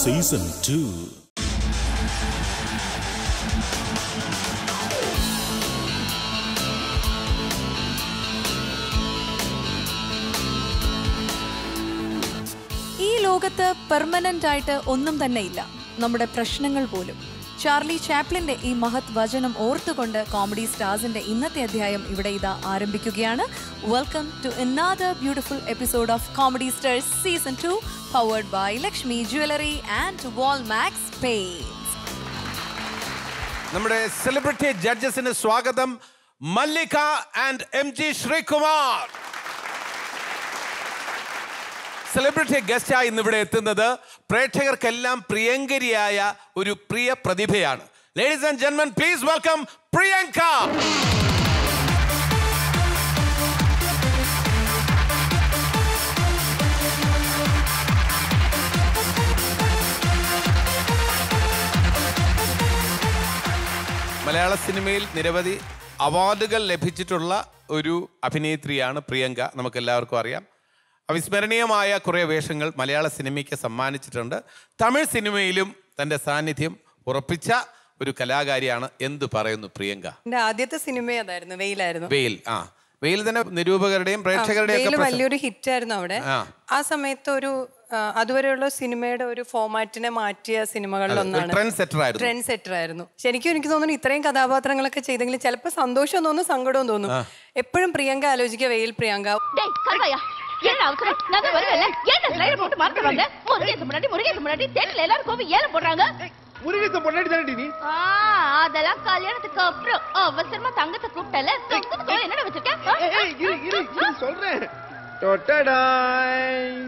Season two ഈ ലോകത്ത് permanent ആയിട്ട് ഒന്നും തന്നെ ഇല്ല നമ്മുടെ പ്രശ്നങ്ങൾ പോലും ചാർലി ചാപ്ലിന്റെ ഈ മഹത് വചനം ഓർത്തുകൊണ്ട് കോമഡി സ്റ്റാർസിന്റെ ഇന്നത്തെ അധ്യായം ഇവിടെ ഇതാ ആരംഭിക്കുകയാണ് welcome to another beautiful episode of comedy stars season two powered by Lakshmi jewellery and wall max paints നമ്മുടെ സെലിബ്രിറ്റി ജഡ്ജസിന് സ്വാഗതം Mallika and M G Sreekumar celebrity ഗസ്റ്റായി ഇന്നിവിടെ എത്തുന്നത് പ്രേക്ഷകർക്കെല്ലാം പ്രിയങ്കരിയായ ഒരു പ്രിയ പ്രതിഭയാണ് ലേഡീസ് ആൻഡ് ജെന്മൻ പ്ലീസ് വെൽക്കം പ്രിയങ്ക മലയാള സിനിമയിൽ നിരവധി അവാർഡുകൾ ലഭിച്ചിട്ടുള്ള ഒരു അഭിനേത്രിയാണ് പ്രിയങ്ക നമുക്ക് എല്ലാവർക്കും അറിയാം അവിസ്മരണീയമായ കുറേ വേഷങ്ങൾ മലയാള സിനിമയ്ക്ക് സമ്മാനിച്ചിട്ടുണ്ട് തമിഴ് സിനിമയിലും തൻ്റെ സാന്നിധ്യം ഉറപ്പിച്ച ഒരു കലാകാരിയാണ് എന്തു പറയുന്നു പ്രിയങ്ക എന്റെ ആദ്യത്തെ സിനിമ അതായിരുന്നു വെയിലായിരുന്നു വെയിൽ ആ വെയിൽ തന്നെ നിരൂപകരുടെയും പ്രേക്ഷകരുടെയും വെയിൽ ഒക്കെ പ്രശ- വലിയൊരു ഹിറ്റ് ആയിരുന്നു അവിടെ ആ. ആ സമയത്ത് ഒരു ആ, അതുവരെയുള്ള സിനിമയുടെ ഒരു ഫോമാറ്റിനെ മാറ്റിയ സിനിമകളിൽ ഒന്നാണ് ട്രെൻഡ് സെറ്റർ ആയിരുന്നു ട്രെൻഡ് സെറ്റർ ആയിരുന്നു ശരിക്കും എനിക്ക് തോന്നുന്നു ഇത്രയും കഥാപാത്രങ്ങളൊക്കെ ചെയ്തെങ്കിലും ചിലപ്പോൾ സന്തോഷം തോന്നും സങ്കടവും തോന്നും എപ്പോഴും പ്രിയങ്ക ആലോചിക്കുക വെയിൽ പ്രിയങ്ക டேய் கருவாயா என்ன அவசரம் நான் தான் வருவேன்ல ஏன் ஸ்லைடர் போட்டு மறந்துடுவாங்க முருகேசு முன்னாடி முருகேசு முன்னாடி தேட்டர்ல எல்லாரும் கோவி ஏலம் போடுறாங்க முருகத்தை பொண்டாட்டி தானடி நீ ஆ, அதெல்லாம் கல்யாணத்துக்கு அப்புறம் அவசரமா தங்கத்தை கூப்பிட்டல தங்கத்துக்கு என்னடா வச்சிருக்க ஆ? ஏய், ஏய், இரு இரு இரு சொல்றேன் டொட்டடாய்.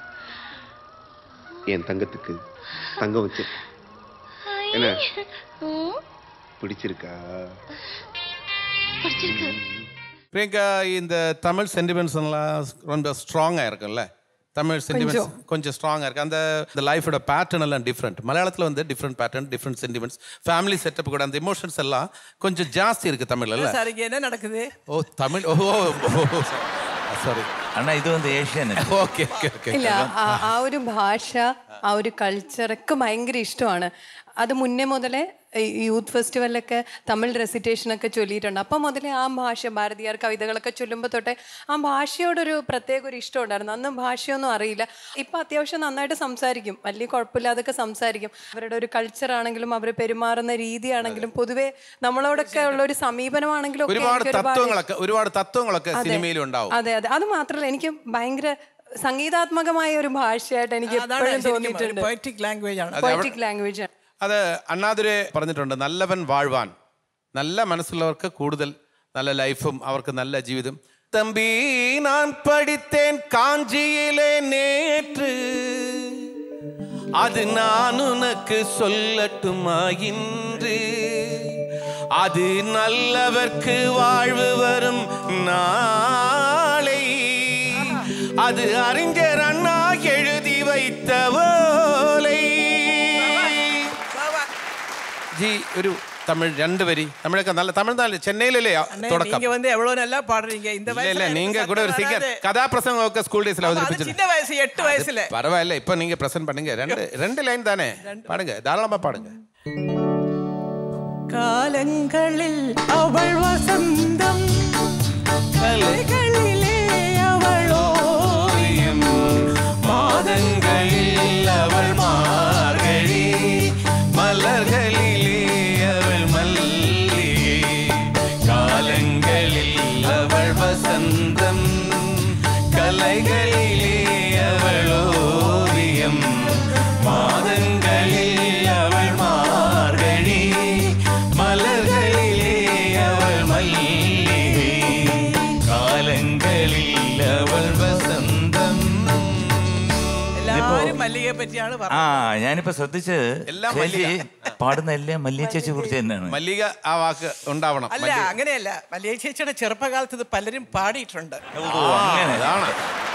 என் தங்கத்துக்கு தங்கம் வச்சு என்ன ம், பிடிச்சிருக்கா பிடிச்சிருக்கு பிரியங்கா இந்த தமிழ் சென்டிமெண்ட்ஸ் எல்லாம் ரொம்ப ஸ்ட்ராங்காக இருக்கும்ல தமிழ் சென்டிமெண்ட்ஸ் கொஞ்சம் ஸ்ட்ராங்காக இருக்கு அந்த இந்த லைஃபோட பேட்டர்ன் எல்லாம் டிஃப்ரெண்ட் மலையாளத்தில் வந்து different pattern different sentiments family setup கூட அந்த எமோஷன்ஸ் எல்லாம் கொஞ்சம் ஜாஸ்தி இருக்கு தமிழ்ல சார் இங்க என்ன நடக்குது ஓ தமிழ் ஓ சாரி അണ്ണാ ഇത് വന്ന് ഏഷ്യൻ ஓகே ஓகே ஓகே ഇല്ല ആ- ആ ഒരു ഭാഷ ആ ഒരു കൾച്ചർ ഒക്കെ ഭയങ്കര ഇഷ്ടമാണ് അത് മുന്നേ മുതലേ ഈ യൂത്ത് ഫെസ്റ്റിവലിലൊക്കെ തമിഴ് റെസിറ്റേഷൻ ഒക്കെ ചൊല്ലിയിട്ടുണ്ട് അപ്പം മുതലേ ആ ഭാഷ ഭാരതീയർ കവിതകളൊക്കെ ചൊല്ലുമ്പോൾ തൊട്ടേ ആ ഭാഷയോടൊരു പ്രത്യേക ഒരു ഇഷ്ടം ഉണ്ടായിരുന്നു അന്ന് ഭാഷയൊന്നും അറിയില്ല ഇപ്പം അത്യാവശ്യം നന്നായിട്ട് സംസാരിക്കും വലിയ കുഴപ്പമില്ലാതൊക്കെ സംസാരിക്കും അവരുടെ ഒരു കൾച്ചർ ആണെങ്കിലും അവർ പെരുമാറുന്ന രീതിയാണെങ്കിലും പൊതുവെ നമ്മളോടൊക്കെ ഉള്ള ഒരു സമീപനമാണെങ്കിലും ഒക്കെ ഒരുപാട് എനിക്ക് ഒരുപാട് തത്വങ്ങളൊക്കെ ഒരുപാട് തത്വങ്ങളൊക്കെ അതെ. സിനിമയിലും ഉണ്ടാവും അതെ അതെ അത് മാത്രമല്ല എനിക്ക് ഭയങ്കര സംഗീതാത്മകമായ ഒരു ഭാഷയായിട്ട് എനിക്ക് എപ്പോഴും തോന്നിയിട്ടുണ്ട് പൊയറ്റിക് ലാംഗ്വേജ് ആണ് പോയറ്റിക് ലാംഗ്വേജ് ആണ് അത് അണ്ണാതുരെ പറഞ്ഞിട്ടുണ്ട് നല്ലവൻ വാഴ്വാൻ നല്ല മനസ്സുള്ളവർക്ക് കൂടുതൽ നല്ല ലൈഫും അവർക്ക് നല്ല ജീവിതം തമ്പി ഞാൻ പഠിത്തേൻ കാഞ്ചിയിലെ നേற்று அது நான் உனக்கு சொல்லட்டுமா இன்று அது நல்லவர்க்கு வாழ்வு வரும் நாளை அது அறிஞர் அண்ணா எழுதி வைத்த ஓலை ജി ഒരു തമിഴ് രണ്ട് വരി തമിഴൊക്കെ നല്ല തമിഴ്നാട് ചെന്നൈയിലല്ലേ அண்ணே, തുടക്കം நீங்க வந்து எவ்வளவு நல்லா பாடுறீங்க இந்த இல்ல இல்ல வயசுல நீங்க எனக்கு கூட ஒரு சத்தம் சிங்கர் வராது. கதாபிரசங்கம் ഒക്കെ ஸ்கூல் டேஸ்ல அது அவதரிப்பிச்சு சின்ன வயசு எட்டு வயசுல பரவாயில்ல இப்ப நீங்க பிரசன்ட் பண்ணுங்க ரெண்டு ரெண்டு லைன் தானே பாடுங்க தாராளமா பாடுங்க காலங்களில் அவள் வசந்தம் கலைகளிலே அவள் ஓவியம் மாதங்களில் அவள் மார்கழி மலர்களிலே அவள் மல்லிகை காலங்களில் அவள் வசந்தம் கலைகளிலே அவள் ஓவியம் மாதங்களில் அவள் மார்கழி மலர்களிலே அவள் மல்லிகை காலங்களில் அவள் வசந்தம் എല്ലാവരും മല്ലികയെ പറ്റിയാണ് ആ പറഞ്ഞത് ഞാനിപ്പോ ശ്രദ്ധിച്ച് എല്ലാം ചേച്ചി മല്ലിക. പാടുന്ന എല്ലാം മല്ലിയ ചേച്ചി കുറിച്ച് തന്നെയാണ് മല്ലിക ആ വാക്ക് ഉണ്ടാവണം അല്ല മല്ലിക. അങ്ങനെയല്ല മല്ലിക ചേച്ചിയുടെ ചെറുപ്പകാലത്ത് ഇത് പലരും പാടിയിട്ടുണ്ട് ഓ, അങ്ങനെ അതാണ്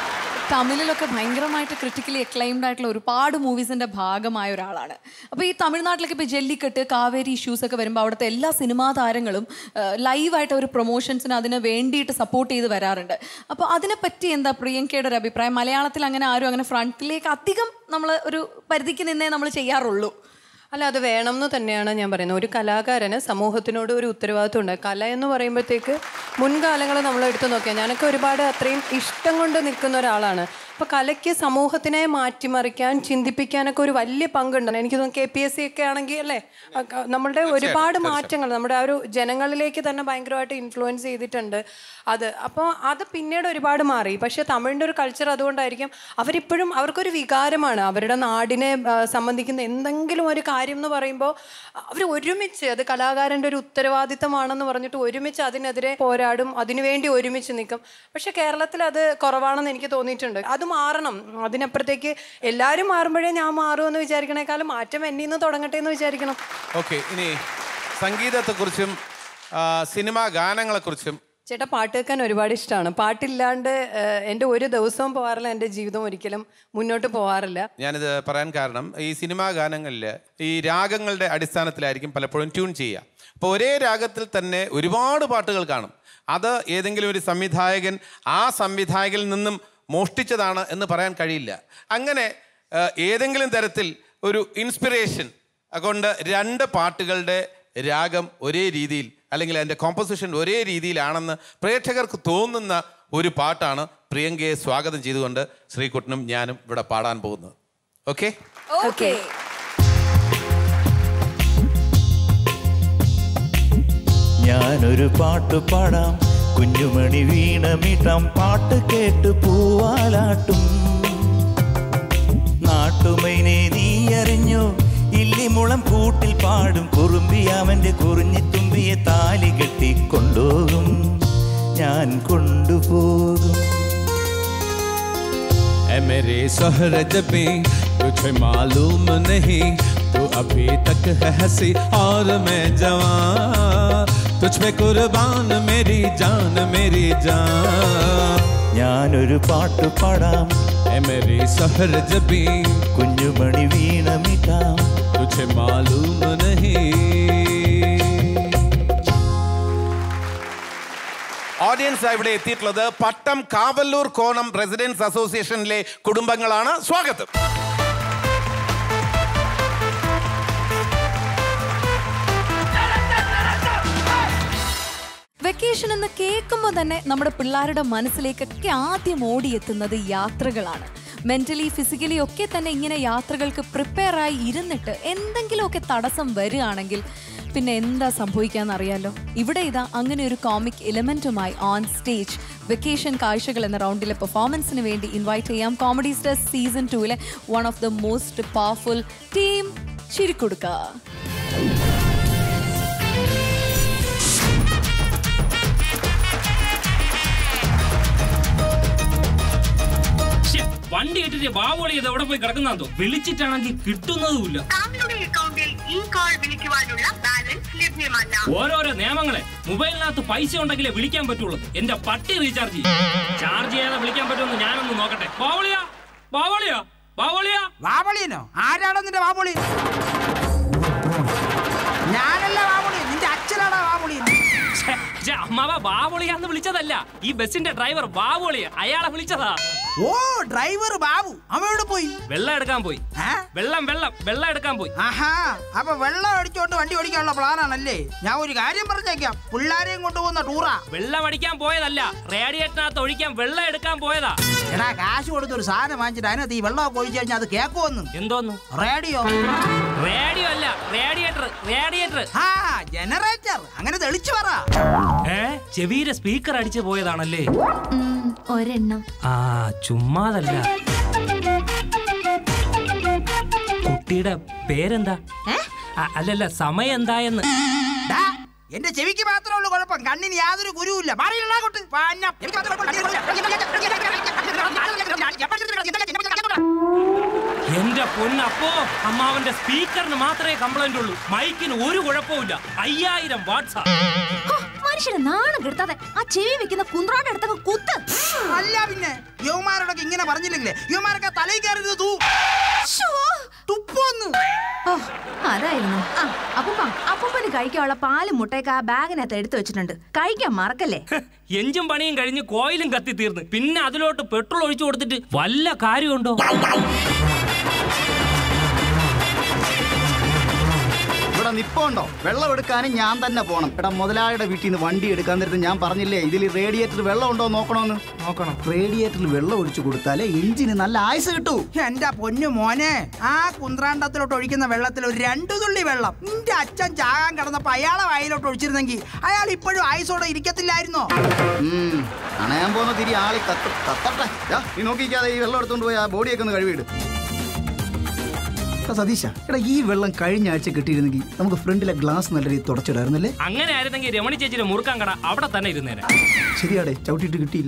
തമിഴിലൊക്കെ ഭയങ്കരമായിട്ട് ക്രിട്ടിക്കലി അക്ലൈംഡ് ആയിട്ടുള്ള ഒരുപാട് മൂവീസിന്റെ ഭാഗമായ ഒരാളാണ് അപ്പോൾ ഈ തമിഴ്നാട്ടിലൊക്കെ ഇപ്പോൾ ജല്ലിക്കെട്ട് കാവേരി ഇഷ്യൂസ് ഒക്കെ വരുമ്പോൾ അവിടുത്തെ എല്ലാ സിനിമാ താരങ്ങളും ലൈവായിട്ട് ഒരു പ്രൊമോഷൻസിന് അതിന് വേണ്ടിയിട്ട് സപ്പോർട്ട് ചെയ്ത് വരാറുണ്ട് അപ്പോൾ അതിനെപ്പറ്റി എന്താ പ്രിയങ്കയുടെ ഒരു അഭിപ്രായം മലയാളത്തിൽ അങ്ങനെ ആരും അങ്ങനെ ഫ്രണ്ടിലേക്ക് അധികം നമ്മൾ ഒരു പരിധിക്ക് നിന്നേ നമ്മൾ ചെയ്യാറുള്ളൂ അല്ല അത് വേണം എന്ന് തന്നെയാണ് ഞാൻ പറയുന്നത് ഒരു കലാകാരന് സമൂഹത്തിനോട് ഒരു ഉത്തരവാദിത്വം ഉണ്ട് കല എന്ന് പറയുമ്പോഴത്തേക്ക് മുൻകാലങ്ങൾ നമ്മൾ എടുത്തു നോക്കിയാൽ ഞാനൊക്കെ ഒരുപാട് അത്രയും ഇഷ്ടം കൊണ്ട് നിൽക്കുന്ന ഒരാളാണ് അപ്പോൾ കലയ്ക്ക് സമൂഹത്തിനെ മാറ്റിമറിക്കാൻ ചിന്തിപ്പിക്കാനൊക്കെ ഒരു വലിയ പങ്കുണ്ട് എനിക്ക് തോന്നുന്നു കെ പി എസ് സി ഒക്കെ ആണെങ്കിൽ അല്ലേ അ- നമ്മളുടെ ഒരുപാട് മാറ്റങ്ങൾ നമ്മുടെ ആ ഒരു ജനങ്ങളിലേക്ക് തന്നെ ഭയങ്കരമായിട്ട് ഇൻഫ്ലുവൻസ് ചെയ്തിട്ടുണ്ട് അത് അപ്പോൾ അത് പിന്നീട് ഒരുപാട് മാറി പക്ഷേ തമിഴിൻ്റെ ഒരു കൾച്ചർ അതുകൊണ്ടായിരിക്കും അവരിപ്പോഴും അവർക്കൊരു വികാരമാണ് അവരുടെ നാടിനെ ആ, സംബന്ധിക്കുന്ന എന്തെങ്കിലും ഒരു കാര്യം എന്ന് പറയുമ്പോൾ അവർ ഒരുമിച്ച് അത് കലാകാരൻ്റെ ഒരു ഉത്തരവാദിത്തമാണെന്ന് പറഞ്ഞിട്ട് ഒരുമിച്ച് അതിനെതിരെ പോരാടും അതിനുവേണ്ടി ഒരുമിച്ച് നിൽക്കും പക്ഷെ കേരളത്തിൽ അത് കുറവാണെന്ന് എനിക്ക് തോന്നിയിട്ടുണ്ട് അത് മാറണം അതിനപ്പുറത്തേക്ക് എല്ലാവരും മാറുമ്പോഴേ ഞാൻ മാറുമെന്ന് വിചാരിക്കണേക്കാളും മാറ്റം എന്നിൽ നിന്ന് തുടങ്ങട്ടെ എന്ന് വിചാരിക്കണം ഓക്കെ ഇനി സംഗീതത്തെക്കുറിച്ചും ആ, സിനിമാ ഗാനങ്ങളെക്കുറിച്ചും ചേട്ടാ പാട്ട് കേൾക്കാൻ ഒരുപാട് ഇഷ്ടമാണ് പാട്ടില്ലാണ്ട് ഏഹ്, എൻ്റെ ഒരു ദിവസവും പോകാറില്ല എൻ്റെ ജീവിതം ഒരിക്കലും മുന്നോട്ട് പോകാറില്ല ഞാനിത് പറയാൻ കാരണം ഈ സിനിമാ ഗാനങ്ങളിൽ ഈ രാഗങ്ങളുടെ അടിസ്ഥാനത്തിലായിരിക്കും പലപ്പോഴും ട്യൂൺ ചെയ്യുക അപ്പോൾ ഒരേ രാഗത്തിൽ തന്നെ ഒരുപാട് പാട്ടുകൾ കാണും അത് ഏതെങ്കിലും ഒരു സംവിധായകൻ ആ സംവിധായകനിൽ നിന്നും മോഷ്ടിച്ചതാണ് എന്ന് പറയാൻ കഴിയില്ല അങ്ങനെ ആ, ഏതെങ്കിലും തരത്തിൽ ഒരു ഇൻസ്പിറേഷൻ കൊണ്ട് രണ്ട് പാട്ടുകളുടെ രാഗം ഒരേ രീതിയിൽ അല്ലെങ്കിൽ അതിൻ്റെ കോമ്പോസിഷൻ ഒരേ രീതിയിലാണെന്ന് പ്രേക്ഷകർക്ക് തോന്നുന്ന ഒരു പാട്ടാണ് പ്രിയങ്കയെ സ്വാഗതം ചെയ്തുകൊണ്ട് ശ്രീകുട്ടനും ഞാനും ഇവിടെ പാടാൻ പോകുന്നത് ഓക്കെ ഓക്കെ ഞാനൊരു പാട്ട് പാടാം കുഞ്ഞുമണി വീണമിട്ടാം പാട്ട് കേട്ട് പൂവാലാട്ടും നാട്ടുമൈനെ നീ അറിഞ്ഞു ഇല്ലിമുളം കൂട്ടിൽ പാടും കുറുമ്പി അവന്റെ കുറിഞ്ഞിത്തുമ്പിയെ താലി കെട്ടി കൊണ്ടുപോകും ഞാൻ കൊണ്ടുപോകും ऐ मेरे शोहरत में तुझे मालूम नहीं तू अभी तक है हंसी और मैं जवान तुझ पे कुर्बान मेरी जान मेरी जान ഞാനൊരു പാട്ട് പാടാം ऐ मेरी शहर जबी കുഞ്ഞുമണി വീണമിട്ടാം तुझे मालूम नहीं ഓഡിയൻസ് ഇവിടെ എത്തിയിട്ടുള്ളത് പട്ടം കാവല്ലൂർ കോണം റെസിഡൻസ് അസോസിയേഷനിലെ കുടുംബങ്ങളാണ് സ്വാഗതം വെക്കേഷൻ എന്ന് കേൾക്കുമ്പോൾ തന്നെ നമ്മുടെ പിള്ളേരുടെ മനസ്സിലേക്കൊക്കെ ആദ്യം ഓടിയെത്തുന്നത് യാത്രകളാണ് മെന്റലി ഫിസിക്കലി ഒക്കെ തന്നെ ഇങ്ങനെ യാത്രകൾക്ക് പ്രിപ്പയർ ആയി ഇരുന്നിട്ട് എന്തെങ്കിലുമൊക്കെ തടസ്സം വരികയാണെങ്കിൽ പിന്നെ എന്താ സംഭവിക്കാന്ന് അറിയാലോ ഇവിടെ ഇതാ അങ്ങനെ ഒരു കോമിക് എലമെന്റുമായി ഓൺ സ്റ്റേജ് വെക്കേഷൻ കാഴ്ചകൾ എന്ന റൗണ്ടിലെ പെർഫോമൻസിന് വേണ്ടി ഇൻവൈറ്റ് ചെയ്യാം കോമഡി സ്റ്റാർസ് സീസൺ ടൂവിലെ one of the most powerful team ചിരിക്കൊടുക്ക ശ്ശെ, വണ്ടി ഇട്ടിട്ട് ബാവോളി ഇത് എവിടെ പോയി കിടക്കുന്നതോ വിളിച്ചിട്ടാണെങ്കിൽ കിട്ടുന്നതുമില്ല താങ്കളുടെ അക്കൗണ്ടിൽ ഈ കോൾ വിളിക്കുവാനുള്ള ബാലൻസ് ലഭ്യമല്ല ഓരോരോ നിയമങ്ങളെ മൊബൈലിനകത്ത് പൈസ ഉണ്ടെങ്കിലേ വിളിക്കാൻ പറ്റുള്ളൂ എന്റെ പട്ടി റീചാർജ് ചെയ്യും ചാർജ് ചെയ്യാതെ വിളിക്കാൻ പറ്റുമെന്ന് ഞാനൊന്ന് നോക്കട്ടെ ബാവളിയാ ബാവളിയാ ബാവളിയാ വാവളിയനോ ആരാടോ നിന്റെ വാവളി ഞാനല്ല വാവളി നിന്റെ അച്ഛനാടാ വാവളി ഛെ, ഛെ, അമ്മാവ ബാവളിയാന്ന് വിളിച്ചതല്ല ഈ ബസിന്റെ ഡ്രൈവർ ബാവളിയ അയാളെ വിളിച്ചതാ ഓ ഡ്രൈവർ ബാബു അവൻ എവിടെ പോയി വെള്ളം എടുക്കാൻ പോയി ഏ? വെള്ളം വെള്ളം വെള്ളം എടുക്കാൻ പോയി ആഹാ അപ്പൊ വെള്ളം അടിച്ചോണ്ട് വണ്ടി ഓടിക്കാനുള്ള പ്ലാനാണല്ലേ ഞാൻ ഒരു കാര്യം പറഞ്ഞേക്കാം പിള്ളാരെയും കൊണ്ടുപോകുന്ന ടൂറാ വെള്ളം അടിക്കാൻ പോയതല്ല റേഡിയേറ്ററിനകത്ത് ഒഴിക്കാൻ വെള്ളം എടുക്കാൻ പോയതാ എടാ കാശ് കൊടുത്ത് ഒരു സാധനം വാങ്ങിച്ചിട്ട് അതിനകത്ത് ഈ വെള്ളമൊക്കെ ഒഴിച്ചു കഴിഞ്ഞാൽ അത് കേക്കുമെന്ന് എന്തോന്നു റേഡിയോ റേഡിയോ അല്ല റേഡിയേറ്റർ റേഡിയേറ്റർ ആ ജനറേറ്റർ അങ്ങനെ തെളിച്ചു പറ ഏ ചെവിയുടെ സ്പീക്കർ അടിച്ചു പോയതാണല്ലേ ഒരെണ്ണം ആ ചുമ്മാതല്ല കുട്ടിയുടെ പേരെന്താ ആ, അല്ലല്ല സമയം എന്തായെന്ന് ഡാ, എന്റെ ചെവിക്ക് മാത്രമേ ഉള്ളൂ കുഴപ്പം കണ്ണിന് യാതൊരു ഗുരുവില്ല പറയില്ല അങ്ങോട്ട്. പാഞ്ഞ. എനിക്ക് മാത്രമേ എന്റെ പൊന്നപ്പോ അമ്മാവന്റെ സ്പീക്കറിന് മാത്രമേ കംപ്ലൈന്റ് ഉള്ളൂ മൈക്കിന് ഒരു കുഴപ്പമില്ല അയ്യായിരം വാട്സാ മനുഷ്യനെ നാണം കെടുത്താതെ ആ ചെവി വെക്കുന്ന കുന്ത്രാടെ അടുത്തൊക്കെ കുത്ത് അല്ല പിന്നെ യുവമാരോടൊക്കെ ഇങ്ങനെ പറഞ്ഞില്ലെങ്കിലേ യുവമാരൊക്കെ തലയിൽ കയറരുത് തൂ തുപ്പോന്ന് ഓ, അതായിരുന്നു ആ അപ്പൂപ്പ അപ്പൂപ്പന് കഴിക്കാനുള്ള പാലും മുട്ടയൊക്കെ ആ ബാഗിനകത്ത് എടുത്തു വെച്ചിട്ടുണ്ട് കഴിക്കാൻ മറക്കല്ലേ എഞ്ചും പണിയും കഴിഞ്ഞ് കോയിലും കത്തി തീർന്ന് പിന്നെ അതിലോട്ട് പെട്രോൾ ഒഴിച്ചു കൊടുത്തിട്ട് വല്ല കാര്യമുണ്ടോ ഇവിടെ നിപ്പുണ്ടോ വെള്ളം എടുക്കാനും ഞാൻ തന്നെ പോണം എടാ മുതലാളിയുടെ വീട്ടിൽ നിന്ന് വണ്ടി എടുക്കാൻ നേരത്ത് ഞാൻ പറഞ്ഞില്ലേ ഇതിൽ റേഡിയേറ്റർ വെള്ളം ഉണ്ടോ നോക്കണമെന്ന് നോക്കണം റേഡിയേറ്ററിൽ വെള്ളം ഒഴിച്ചു കൊടുത്താലേ എഞ്ചിന് നല്ല ആയുസ് കിട്ടൂ എന്റെ പൊന്നു മോനെ ആ കുന്ത്രാണ്ടത്തിലോട്ട് ഒഴിക്കുന്ന വെള്ളത്തിൽ ഒരു രണ്ടു തുള്ളി വെള്ളം നിന്റെ അച്ഛൻ ചാകാൻ കിടന്നപ്പോ അയാളെ വായിലോട്ട് ഒഴിച്ചിരുന്നെങ്കിൽ അയാൾ ഇപ്പോഴും ആയുസോടെ ഇരിക്കത്തില്ലായിരുന്നോ ഉം, അണയാൻ പോകുന്ന തിരി ആളി കത്തും കത്തട്ടെ ദാ, നീ നോക്കിക്കാതെ ഈ വെള്ളം എടുത്തോണ്ട് പോയി ആ ബോഡിയൊക്കെ ഒന്ന് കഴുകിയിട് എടാ സതീശ എടാ ഈ വെള്ളം കഴിഞ്ഞ ആഴ്ച കിട്ടിയിരുന്നെങ്കിൽ നമുക്ക് ഫ്രണ്ടിലെ ഗ്ലാസ് നല്ല രീതിയിൽ തുടച്ചിടായിരുന്നല്ലേ അങ്ങനെ ആയിരുന്നെങ്കിൽ രമണി ചേച്ചിയുടെ മുറുക്കാൻ കട അവിടെ തന്നെ ഇരുന്നേനെ ശരിയാടേ ചവിട്ടിയിട്ട് കിട്ടിയില്ല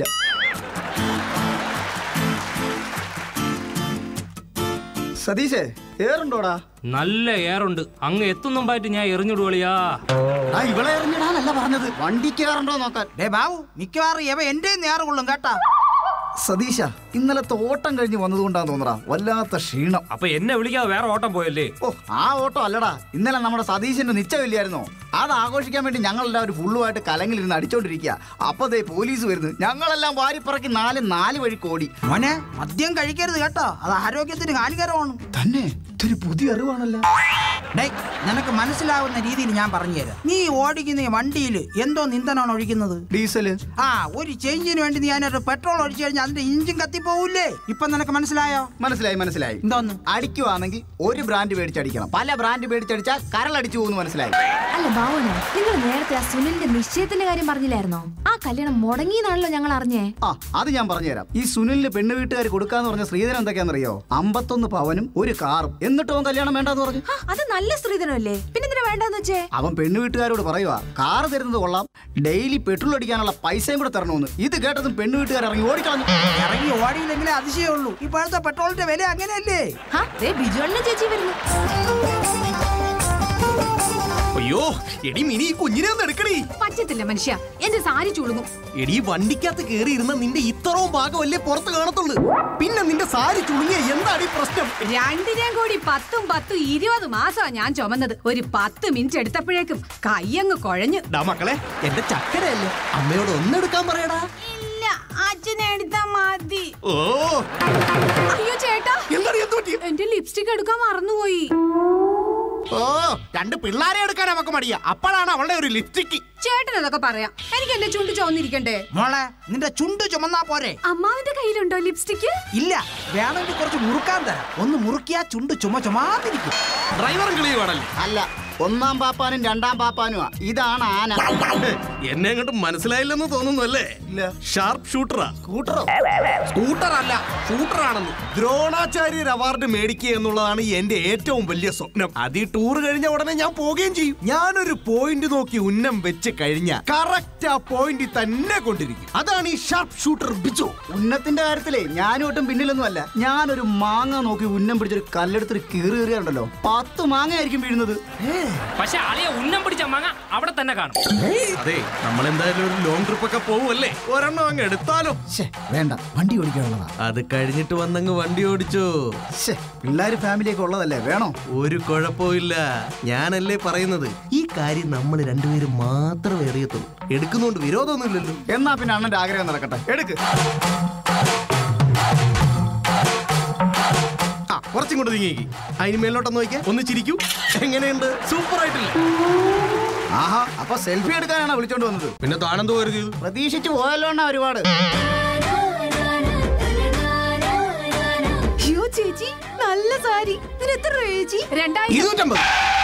സതീശേ ഏറുണ്ടോടാ നല്ല എയറുണ്ട് അങ്ങ് എത്തുന്നുമ്പായിട്ട് ഞാൻ എറിഞ്ഞിടുവളിയാ ആ ഇവളെ എറിഞ്ഞിടാനല്ല പറഞ്ഞത് വണ്ടിക്ക് കയറണ്ടോ നോക്കാൻ ഡേ ബാബു മിക്കവാറും എവ എന്റെ നേറ് കൊള്ളും കേട്ടാ സതീശ ഇന്നലത്തെ ഓട്ടം കഴിഞ്ഞ് വന്നതുകൊണ്ടാന്ന് തോന്നടാ വല്ലാത്ത ക്ഷീണം അപ്പൊ എന്നെ വിളിക്കാതെ വേറെ ഓട്ടം പോയല്ലേ ഓ ആ ഓട്ടം അല്ലടാ ഇന്നലെ നമ്മുടെ സതീശന്റെ നിശ്ചയമില്ലായിരുന്നോ അത് ആഘോഷിക്കാൻ വേണ്ടി ഞങ്ങളെല്ലാവരും ഫുള്ളുമായിട്ട് കലങ്ങിലിരുന്ന് അടിച്ചോണ്ടിരിക്കുക അപ്പൊ ദേ പോലീസ് വരുന്നു ഞങ്ങളെല്ലാം വാരിപ്പറക്കി നാല് നാല് വഴി കോടി മോനെ മദ്യം കഴിക്കരുത് കേട്ടോ അത് ആരോഗ്യത്തിന് ഹാനികരമാണ് തന്നെ ഇതൊരു പുതിയ അറിവാണല്ലോ ഡേ നിനക്ക് മനസ്സിലാവുന്ന രീതിയിൽ ഞാൻ പറഞ്ഞുതരാം നീ ഓടിക്കുന്ന ഈ വണ്ടിയിൽ എന്തോ ഇന്ധനമാണ് ഒഴിക്കുന്നത് ഡീസല് ആ ഒരു ചേഞ്ചിന് വേണ്ടി നീ അതിനൊരു പെട്രോൾ ഒഴിച്ചു കഴിഞ്ഞാൽ അതിന്റെ ഇഞ്ചിൻ കത്തിപ്പോവില്ലേ ഇപ്പൊ നിനക്ക് മനസ്സിലായോ മനസ്സിലായി മനസ്സിലായി എന്തോന്ന് അടിക്കുവാണെങ്കിൽ ഒരു ബ്രാൻഡ് മേടിച്ചടിക്കണം പല ബ്രാൻഡ് മേടിച്ചടിച്ചാൽ കരളടിച്ചു പോകുന്നു മനസ്സിലായി അല്ല ബാവന നിങ്ങൾ നേരത്തെ ആ സുനിലിന്റെ നിശ്ചയത്തിന്റെ കാര്യം പറഞ്ഞില്ലായിരുന്നോ ആ കല്യാണം മുടങ്ങിയെന്നാണല്ലോ ഞങ്ങൾ അറിഞ്ഞേ ആ അത് ഞാൻ പറഞ്ഞുതരാം ഈ സുനിലിന് പെണ്ണ് വീട്ടുകാർ കൊടുക്കാന്ന് പറഞ്ഞ ശ്രീധരൻ എന്തൊക്കെയാണെന്നറിയോ അമ്പത്തൊന്ന് പവനും ഒരു കാറും എന്നിട്ടും അവൻ കല്യാണം വേണ്ടെന്ന് പറഞ്ഞു ആ, അത് നല്ല സ്ത്രീധനമല്ലേ പിന്നെ എന്തിനാ വേണ്ടെന്ന് വെച്ചേ അവൻ പെണ്ണ് വീട്ടുകാരോട് പറയുവാ കാറ് തരുന്നത് കൊള്ളാം ഡെയിലി പെട്രോൾ അടിക്കാനുള്ള പൈസയും കൂടെ തരണമെന്ന് ഇത് കേട്ടതും പെണ്ണ് വീട്ടുകാർ ഇറങ്ങി ഓടിക്കളഞ്ഞു ഇറങ്ങി ഓടിയില്ലെങ്കിലേ അതിശയുള്ളൂ ഇപ്പോഴത്തെ പെട്രോളിന്റെ വില അങ്ങനെയല്ലേ ആ ദേ ബിജുവണ്ണ ചേച്ചി വരുന്നു അയ്യോ എടി മിനി ഈ കുഞ്ഞിനെ ഒന്ന് എടുക്കണേ പറ്റത്തില്ല മനുഷ്യ എന്റെ സാരി ചുളുങ്ങും എടി വണ്ടിക്കകത്ത് കയറി ഇരുന്ന നിന്റെ ഇത്രയും ഭാഗമല്ലേ പുറത്ത് കാണത്തുള്ളൂ പിന്നെ നിന്റെ സാരി ചുളുങ്ങിയ എന്താണ് ഈ പ്രശ്നം രണ്ടിനേം കൂടി പത്തും പത്തും ഇരുപത് മാസമാ ഞാൻ ചുമന്നത് ഒരു പത്ത് മിനിറ്റ് എടുത്തപ്പോഴേക്കും കയ്യങ്ങ് കുഴഞ്ഞു ഡാ മക്കളെ എന്റെ ചക്കരയല്ലേ അമ്മയോട് ഒന്നെടുക്കാൻ പറയടാ ഇല്ല അച്ഛനെ എടുത്താ മതി ഓ അയ്യോ ചേട്ടാ എന്താണ് എന്ത് പറ്റി എന്റെ ലിപ്സ്റ്റിക് എടുക്കാൻ മറന്നുപോയി ഓ രണ്ട് പിള്ളാരെ എടുക്കാൻ അവക്ക് മടിയാ അപ്പോഴാണ് അവളുടെ ഒരു ലിപ്സ്റ്റിക്ക് ചേട്ടൻ അതൊക്കെ പറയാം എനിക്ക് എന്റെ ചുണ്ട് ചുവന്നിരിക്കണ്ടേ മോളെ നിന്റെ ചുണ്ട് ചുമന്നാ പോരെ അമ്മാവിന്റെ കയ്യിലുണ്ടോ ലിപ്സ്റ്റിക് ഇല്ല വേണമെങ്കിൽ കുറച്ച് മുറുക്കാൻ തരാം ഒന്ന് മുറുക്കിയാ ചുണ്ട് ചുമ ചുമാതിരിക്കും ഡ്രൈവറും കിളിയുവാണല്ലേ അല്ല ഒന്നാം പാപ്പാനും രണ്ടാം പാപ്പാനുമാ ഇതാണ് ആന എന്നെ അങ്ങോട്ട് മനസ്സിലായില്ലെന്ന് തോന്നുന്നു അല്ലേ ഇല്ല ഷാർപ്പ് ഷൂട്ടറാ സ്കൂട്ടറോ സ്കൂട്ടർ അല്ല ഷൂട്ടർ ആണെന്ന് ദ്രോണാചാര്യർ അവാർഡ് മേടിക്കുക എന്നുള്ളതാണ് എന്റെ ഏറ്റവും വലിയ സ്വപ്നം അത് ഈ ടൂർ കഴിഞ്ഞ ഉടനെ ഞാൻ പോവുകയും ചെയ്യും ഞാനൊരു പോയിന്റ് നോക്കി ഉന്നം വെച്ച് കഴിഞ്ഞ കറക്റ്റ് ആ പോയിന്റ് തന്നെ കൊണ്ടിരിക്കും അതാണ് ഈ ഷാർപ്പ് ഷൂട്ടർ ബിജു ഉന്നത്തിന്റെ കാര്യത്തിലേ ഞാനും ഒട്ടും പിന്നിലൊന്നും അല്ല ഞാനൊരു മാങ്ങ നോക്കി ഉന്നം പിടിച്ചൊരു കല്ലെടുത്തൊരു കീറി കയറിയാണ്ടല്ലോ പത്ത് മാങ്ങ ആയിരിക്കും വീഴുന്നത് പക്ഷെ അളിയെ ഉന്നം പിടിച്ച മങ്ങ അവിടെ തന്നെ കാണും അതെ നമ്മൾ എന്തായാലും ഒരു ലോങ് ട്രിപ്പ് ഒക്കെ പോവല്ലേ ഒരെണ്ണം അങ്ങ് എടുത്താലോ വേണ്ട വണ്ടി ഓടിക്കാനുള്ളതാ അത് കഴിഞ്ഞിട്ട് വന്നങ്ങ് വണ്ടി ഓടിച്ചോ പിള്ളേര് ഫാമിലിയൊക്കെ ഉള്ളതല്ലേ വേണോ ഒരു കുഴപ്പമില്ല ഞാനല്ലേ പറയുന്നത് ഈ കാര്യം നമ്മൾ രണ്ടുപേരും മാത്രമേ അറിയത്തുള്ളൂ എടുക്കുന്നോണ്ട് വിരോധമൊന്നുമില്ലല്ലോ എന്നാ പിന്നെ അണ്ണന്റെ ആഗ്രഹം നടക്കട്ടെ എടുക്ക് ആ കുറച്ചും കൂടെ നീങ്ങി അതിന് മേലോട്ടൊന്ന് നോക്കിയാ ഒന്ന് ചിരിക്കൂ എങ്ങനെയുണ്ട് സൂപ്പർ ആയിട്ടില്ല ആഹാ അപ്പൊ സെൽഫി എടുക്കാനാണ് വിളിച്ചോണ്ട് വന്നത് പിന്നെ താനെന്തോ കരുതിയത് പ്രതീക്ഷിച്ചു പോയല്ലോ അണ്ണാ ഒരുപാട് അയ്യോ ചേച്ചി നല്ല സാരി ഇതിന് എത്ര രൂപ ചേച്ചി രണ്ടായിരം ഇരുന്നൂറ്റമ്പത്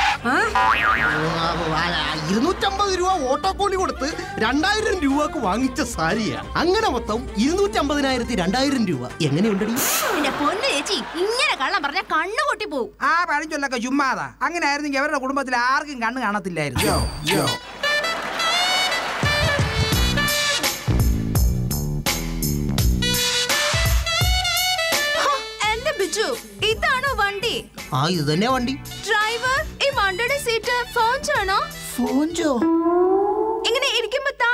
ഇരുന്നൂറ്റമ്പത് രൂപ ഓട്ടോ കൂലി കൊടുത്ത് രണ്ടായിരം രൂപക്ക് വാങ്ങിച്ച സാരിയാ അങ്ങനെ മൊത്തം ഇരുന്നൂറ്റമ്പതിനായിരത്തി രണ്ടായിരം രൂപ എങ്ങനെയുണ്ടടി എന്റെ പൊന്നു ചേച്ചി ഇങ്ങനെ കള്ളം പറഞ്ഞ കണ്ണു പൊട്ടി പോവും ആ പഴഞ്ചൊല്ലൊക്കെ ചുമ്മാതാ അങ്ങനെ ആയിരുന്നെങ്കിൽ അവരുടെ കുടുംബത്തിൽ ആർക്കും കണ്ണ് കാണത്തില്ലായിരുന്നു യോ, യോ. എന്റെ ബിജു ഇതാണോ വണ്ടി ആ ഇത് തന്നെ വണ്ടി ഡ്രൈവർ ഈ വണ്ടിയുടെ സീറ്റ് ഫോൺ ചെയ്യണോ ഫോഞ്ചോ ഇങ്ങനെ ഇരിക്കുമ്പോ താ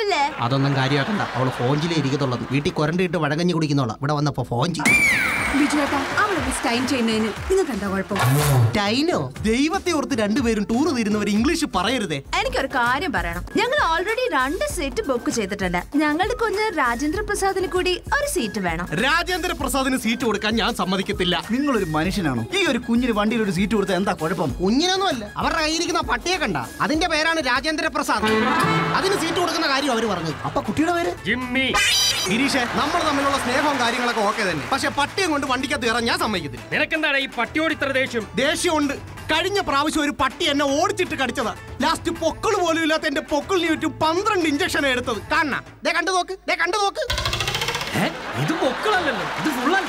ശരിയാവില്ലേ അതൊന്നും കാര്യമാക്കണ്ട അവള് ഫോഞ്ചിലേ ഇരിക്കത്തുള്ളത് വീട്ടിൽ കൊരണ്ടിട്ട് വഴങ്ങഞ്ഞു കുടിക്കുന്നോളാം ഇവിടെ വന്നപ്പോ ഫോഞ്ചി ബിജുവേട്ടാ അവളൊന്ന് സ്റ്റൈൻ ചെയ്യുന്നതിന് നിങ്ങൾക്ക് എന്താ കുഴപ്പം ടൈനോ ദൈവത്തെ ഓർത്ത് രണ്ടുപേരും ടൂർ തീരുന്നവർ ഇംഗ്ലീഷ് പറയരുതേ എനിക്കൊരു കാര്യം പറയണം ഞങ്ങൾ ഓൾറെഡി രണ്ട് സീറ്റ് ബുക്ക് ചെയ്തിട്ടുണ്ട് ഞങ്ങളുടെ കുഞ്ഞ് രാജേന്ദ്ര പ്രസാദിന് കൂടി ഒരു സീറ്റ് വേണം രാജേന്ദ്ര പ്രസാദിന് സീറ്റ് കൊടുക്കാൻ ഞാൻ സമ്മതിക്കത്തില്ല നിങ്ങളൊരു മനുഷ്യനാണോ ഈ ഒരു കുഞ്ഞിന് വണ്ടിയിൽ ഒരു സീറ്റ് കൊടുത്താൽ എന്താ കുഴപ്പം കുഞ്ഞിനൊന്നും അല്ല അവരുടെ കയ്യിരിക്കുന്ന പട്ടിയെ കണ്ട അതിന്റെ പേരാണ് രാജേന്ദ്ര പ്രസാദ് അതിന് സീറ്റ് കൊടുക്കുന്ന കാര്യം അവര് പറഞ്ഞു അപ്പൊ കുട്ടിയുടെ പേര് ജിമ്മി ഗിരീഷേ നമ്മൾ തമ്മിലുള്ള സ്നേഹവും കാര്യങ്ങളൊക്കെ ഓക്കെ തന്നെ പക്ഷെ പട്ടിയെ കൊണ്ട് വണ്ടിക്കകത്ത് കയറാൻ ഞാൻ സമ്മതിക്കത്തില്ല നിനക്കെന്താണ് ഈ പട്ടിയോട് ഇത്ര ദേഷ്യം ദേഷ്യമുണ്ട് കഴിഞ്ഞ പ്രാവശ്യം ഒരു പട്ടി എന്നെ ഓടിച്ചിട്ട് കടിച്ചതാ ലാസ്റ്റ് പൊക്കിൾ പോലും ഇല്ലാത്ത എന്റെ പൊക്കിളിന് ചുറ്റും പന്ത്രണ്ട് ഇഞ്ചക്ഷൻ എടുത്തത് കാണണ ദേ കണ്ടു നോക്ക് ദേ കണ്ടു നോക്ക് ഇത് പൊക്കളല്ലല്ലോ ഇത് ഫുള്ളല്ല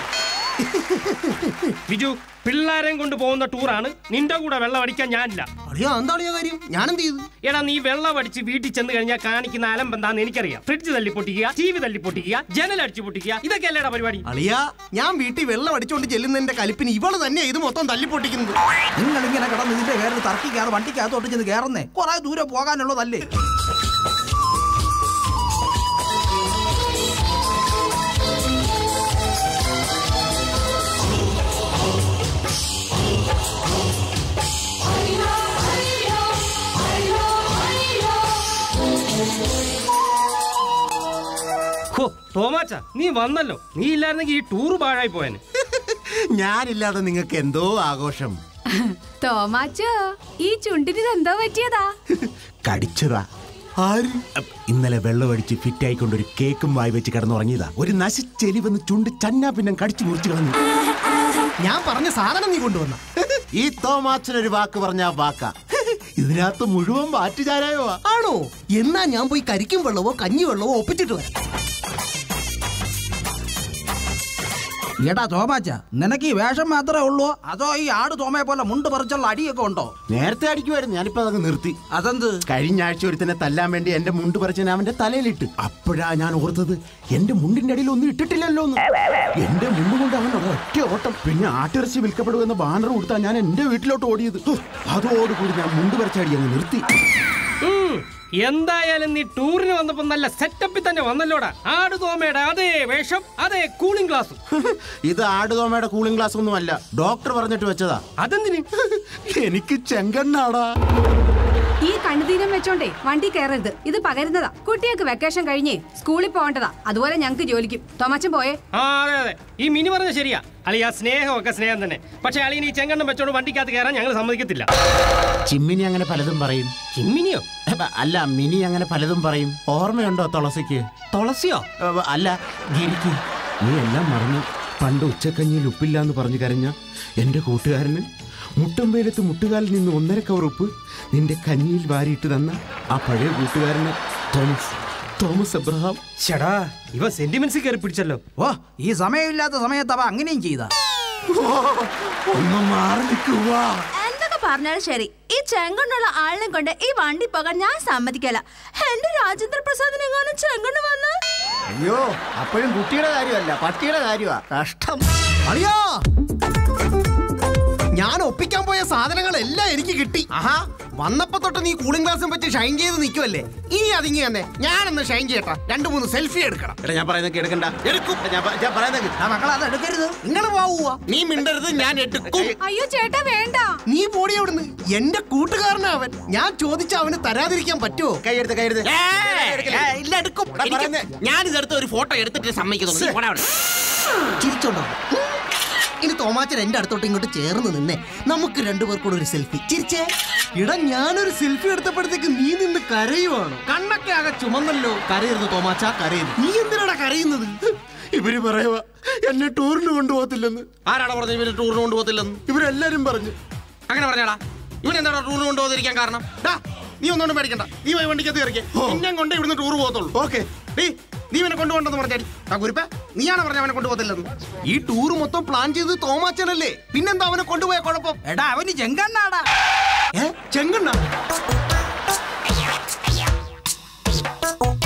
ബിജു പിള്ളാരെയും കൊണ്ട് പോകുന്ന ടൂറാണ് നിന്റെ കൂടെ വെള്ളം അടിക്കാൻ ഞാനില്ല അളിയാ എന്താണ് കാര്യം ഞാൻ എന്ത് ചെയ്തു എടാ നീ വെള്ളം അടിച്ച് വീട്ടിൽ ചെന്ന് കഴിഞ്ഞാൽ കാണിക്കുന്ന അലമ്പ് എന്താന്ന് എനിക്കറിയാം ഫ്രിഡ്ജ് തല്ലി പൊട്ടിക്കുക ടി വി തല്ലി പൊട്ടിക്കുക ജനൽ അടിച്ചു പൊട്ടിക്കുക ഇതൊക്കെ അല്ലേടാ പരിപാടി അളിയാ ഞാൻ വീട്ടിൽ വെള്ളം അടിച്ചോണ്ട് ചെല്ലുന്നതിന്റെ കലിപ്പിന് ഇവള് തന്നെ ഇത് മൊത്തം തല്ലിപ്പൊട്ടിക്കുന്നത് നിങ്ങൾ ഇങ്ങനെ കിടന്ന് ഇതിന്റെ പേരിൽ തർക്കിക്കാതെ വണ്ടിക്കകത്ത് ഒട്ടിച്ചെന്ന് കയറുന്നേ കുറെ ദൂരെ പോകാനുള്ളതല്ലേ ഹോ തോമാച്ച നീ വന്നല്ലോ നീ ഇല്ലായിരുന്നെങ്കിൽ ഈ ടൂർ പാഴായി പോയനെ ഞാനില്ലാതെ നിങ്ങൾക്ക് എന്തോ ആഘോഷം തോമാച്ചോ ഈ ചുണ്ടിന് എന്തോ പറ്റിയതാ കടിച്ചതാ ആര് അപ്പ് ഇന്നലെ വെള്ളമടിച്ച് ഫിറ്റ് ആയിക്കൊണ്ട് ഒരു കേക്കും വായി വെച്ച് കിടന്നുറങ്ങിയതാ ഒരു നശിച്ചെലി വന്ന് ചുണ്ട് ചന്നാ പിന്നെ കടിച്ചു മുറിച്ചു കളഞ്ഞു ഞാൻ പറഞ്ഞ സാധനം നീ കൊണ്ടുവന്ന ഈ തോമാച്ചനൊരു വാക്ക് പറഞ്ഞ ആ വാക്കാ ഇതിനകത്ത് മുഴുവൻ വാറ്റുചാരായോ ആണോ എന്നാ ഞാൻ പോയി കരിക്കും വെള്ളവോ കഞ്ഞി വെള്ളവോ ഒപ്പിച്ചിട്ട് വരാം എടാ തോമാച്ച നിനക്ക് ഈ വേഷം മാത്രമേ ഉള്ളൂ അതോ ഈ ആട് തോമയെ പോലെ മുണ്ട് പറിച്ചുള്ള അടിയൊക്കെ ഉണ്ടോ നേരത്തെ അടിക്കുമായിരുന്നു ഞാനിപ്പോ അതങ്ങ് നിർത്തി അതെന്ത് കഴിഞ്ഞ ആഴ്ച ഒരുത്തനെ തല്ലാൻ വേണ്ടി എന്റെ മുണ്ട് പറിച്ച് ഞാൻ അവന്റെ തലയിലിട്ട് അപ്പോഴാ ഞാൻ ഓർത്തത് എന്റെ മുണ്ടിന്റെ അടിയിൽ ഒന്നും ഇട്ടിട്ടില്ലല്ലോ എന്ന് എന്റെ മുണ്ട് കൊണ്ട് അവൻ ഒറ്റ ഓട്ടം പിന്നെ ആട്ടിറച്ചി വിൽക്കപ്പെടുമെന്ന ബാനർ കൊടുത്താ ഞാൻ എന്റെ വീട്ടിലോട്ട് ഓടിയത് ഹോ, അതോടുകൂടി ഞാൻ മുണ്ട് പറിച്ചടി അങ്ങ് നിർത്തി ഉം, എന്തായാലും നീ ടൂറിന് വന്നപ്പോ നല്ല സെറ്റപ്പിൽ തന്നെ വന്നല്ലോടാ ആട് തോമയുടെ അതേ വേഷം അതേ കൂളിംഗ് ഗ്ലാസും ഇത് ആടുതോമയുടെ കൂളിംഗ് ഗ്ലാസ് ഒന്നും അല്ല ഡോക്ടർ പറഞ്ഞിട്ട് വെച്ചതാ അതെന്തിന് എനിക്ക് ചെങ്കണ്ണാടാ ഈ കണ്ണുതീരം വെച്ചോണ്ടേ വണ്ടി കയറരുത് ഇത് പകരുന്നതാ കുട്ടികൾക്ക് വെക്കേഷൻ കഴിഞ്ഞേ സ്കൂളിൽ പോകേണ്ടതാ അതുപോലെ ഞങ്ങൾക്ക് ജോലിക്കും തോമാച്ചൻ പോയേ ആ അതെ അതെ ഈ മിനി പറഞ്ഞ ശരിയാ അളി ആ സ്നേഹമൊക്കെ സ്നേഹം തന്നെ പക്ഷെ അളിയന് ഈ ചെങ്കണ്ണം വെച്ചോണ്ട് വണ്ടിക്കകത്ത് കയറാൻ ഞങ്ങൾ സമ്മതിക്കത്തില്ല ചിമ്മിനി അങ്ങനെ പലതും പറയും ചിമ്മിനിയോ അല്ല മിനി അങ്ങനെ പലതും പറയും ഓർമ്മയുണ്ടോ തുളസിക്ക് തുളസിയോ അല്ല ഗിരിക്ക് നീ എല്ലാം മറന്നു പണ്ട് ഉച്ചക്കഞ്ഞിയിൽ ഉപ്പില്ല എന്ന് പറഞ്ഞു കരഞ്ഞ എന്റെ കൂട്ടുകാരന് മുട്ടുമ്പേലത്ത് മുട്ടുകാലിൽ നിന്ന് ഒന്നര കവർ ഉപ്പ് നിന്റെ കഞ്ഞിയിൽ വാരിയിട്ട് തന്ന ആ പഴയ കൂട്ടുകാരന് തോമസ് തോമസ് എബ്രഹാം ചേടാ ഇവ സെന്റിമെന്റ്സ് കയറി പിടിച്ചല്ലോ ഓ ഈ സമയമില്ലാത്ത സമയത്ത് അവ അങ്ങനെയും ചെയ്ത ഒന്ന് മാറി നിൽക്കുക എന്തൊക്കെ പറഞ്ഞാലും ശരി ഈ ചെങ്കണ്ണുള്ള ആളിനെ കൊണ്ട് ഈ വണ്ടി പോകാൻ ഞാൻ സമ്മതിക്കല എന്റെ രാജേന്ദ്ര പ്രസാദിനെ എങ്ങാനും ചെങ്കണ്ണ് വന്ന് അയ്യോ അപ്പോഴും കുട്ടിയുടെ കാര്യമല്ല പട്ടിയുടെ കാര്യമാ കഷ്ടം അളിയാ ഞാൻ ഒപ്പിക്കാൻ പോയ സാധനങ്ങളെല്ലാം എനിക്ക് കിട്ടി ആഹാ വന്നപ്പോ തൊട്ട് നീ കൂളിംഗ് ഗ്ലാസും വെച്ച് ഷൈൻ ചെയ്ത് നിൽക്കുമല്ലേ ഇനി അതിങ്ങി തന്നെ ഞാനൊന്ന് ഷൈൻ ചെയ്യട്ടാ രണ്ട് മൂന്ന് സെൽഫി എടുക്കണം എടാ ഞാൻ പറയുന്നത് എടുക്കണ്ട എടുക്കും ഞാൻ പ- ഞാൻ പറയുന്നത് മക്കൾ അത് എടുക്കരുത് നിങ്ങൾ പോവുക നീ മിണ്ടരുത് ഞാൻ എടുക്കും അയ്യോ ചേട്ടാ വേണ്ട നീ പോടി അവിടുന്ന് എന്റെ കൂട്ടുകാരനാ അവൻ ഞാൻ ചോദിച്ച അവന് തരാതിരിക്കാൻ പറ്റുമോ കൈയെടുത്ത് കൈയെടുത്ത് ഇല്ല എടുക്കും ഞാനിതെടുത്ത് ഒരു ഫോട്ടോ എടുത്തിട്ട് സമ്മതിക്കുന്നു ചിരിച്ചോണ്ടോ ഇനി തോമാച്ചൻ എന്റെ അടുത്തോട്ട് ഇങ്ങോട്ട് ചേർന്ന് നിന്നേ നമുക്ക് രണ്ടുപേർക്കൂടെ ഒരു സെൽഫി ചിരിച്ചേ ഇടാ ഞാനൊരു സെൽഫി എടുത്തപ്പോഴത്തേക്ക് നീ നിന്ന് കരയുവാണോ കണ്ണൊക്കെ ആകെ ചുമന്നല്ലോ കരയരുത് തോമാച്ച കരയരുത് നീ എന്തിനാടാ കരയുന്നത് ഇവര് പറയുക എന്നെ ടൂറിന് കൊണ്ടുപോകത്തില്ലെന്ന് ആരാണ് പറഞ്ഞത് ഇവര് ടൂറിന് കൊണ്ടുപോകത്തില്ലെന്ന് ഇവരെല്ലാരും പറഞ്ഞു അങ്ങനെ പറഞ്ഞാടാ ഇവൻ എന്താണ് ടൂറിന് കൊണ്ടുപോകാതിരിക്കാൻ കാരണം ഡാ നീ ഒന്നുകൊണ്ട് പേടിക്കണ്ട നീ പോയി വണ്ടിക്കകത്ത് കയറിക്കേ എന്നെ കൊണ്ട് ഇവിടുന്ന് ടൂർ പോകത്തുള്ളൂ ഓക്കെ ഡീ നീ ഇവനെ കൊണ്ടുപോകണ്ടെന്ന് പറഞ്ഞാടി ആ കുരിപ്പ നീയാണ് പറഞ്ഞ അവനെ കൊണ്ടുപോകത്തില്ലെന്ന് ഈ ടൂർ മൊത്തം പ്ലാൻ ചെയ്ത് തോമാച്ചനല്ലേ പിന്നെന്താ അവനെ കൊണ്ടുപോയ കുഴപ്പം എടാ അവന് ചെങ്കണ്ണാടാ ഏ ചെങ്കണ്ണ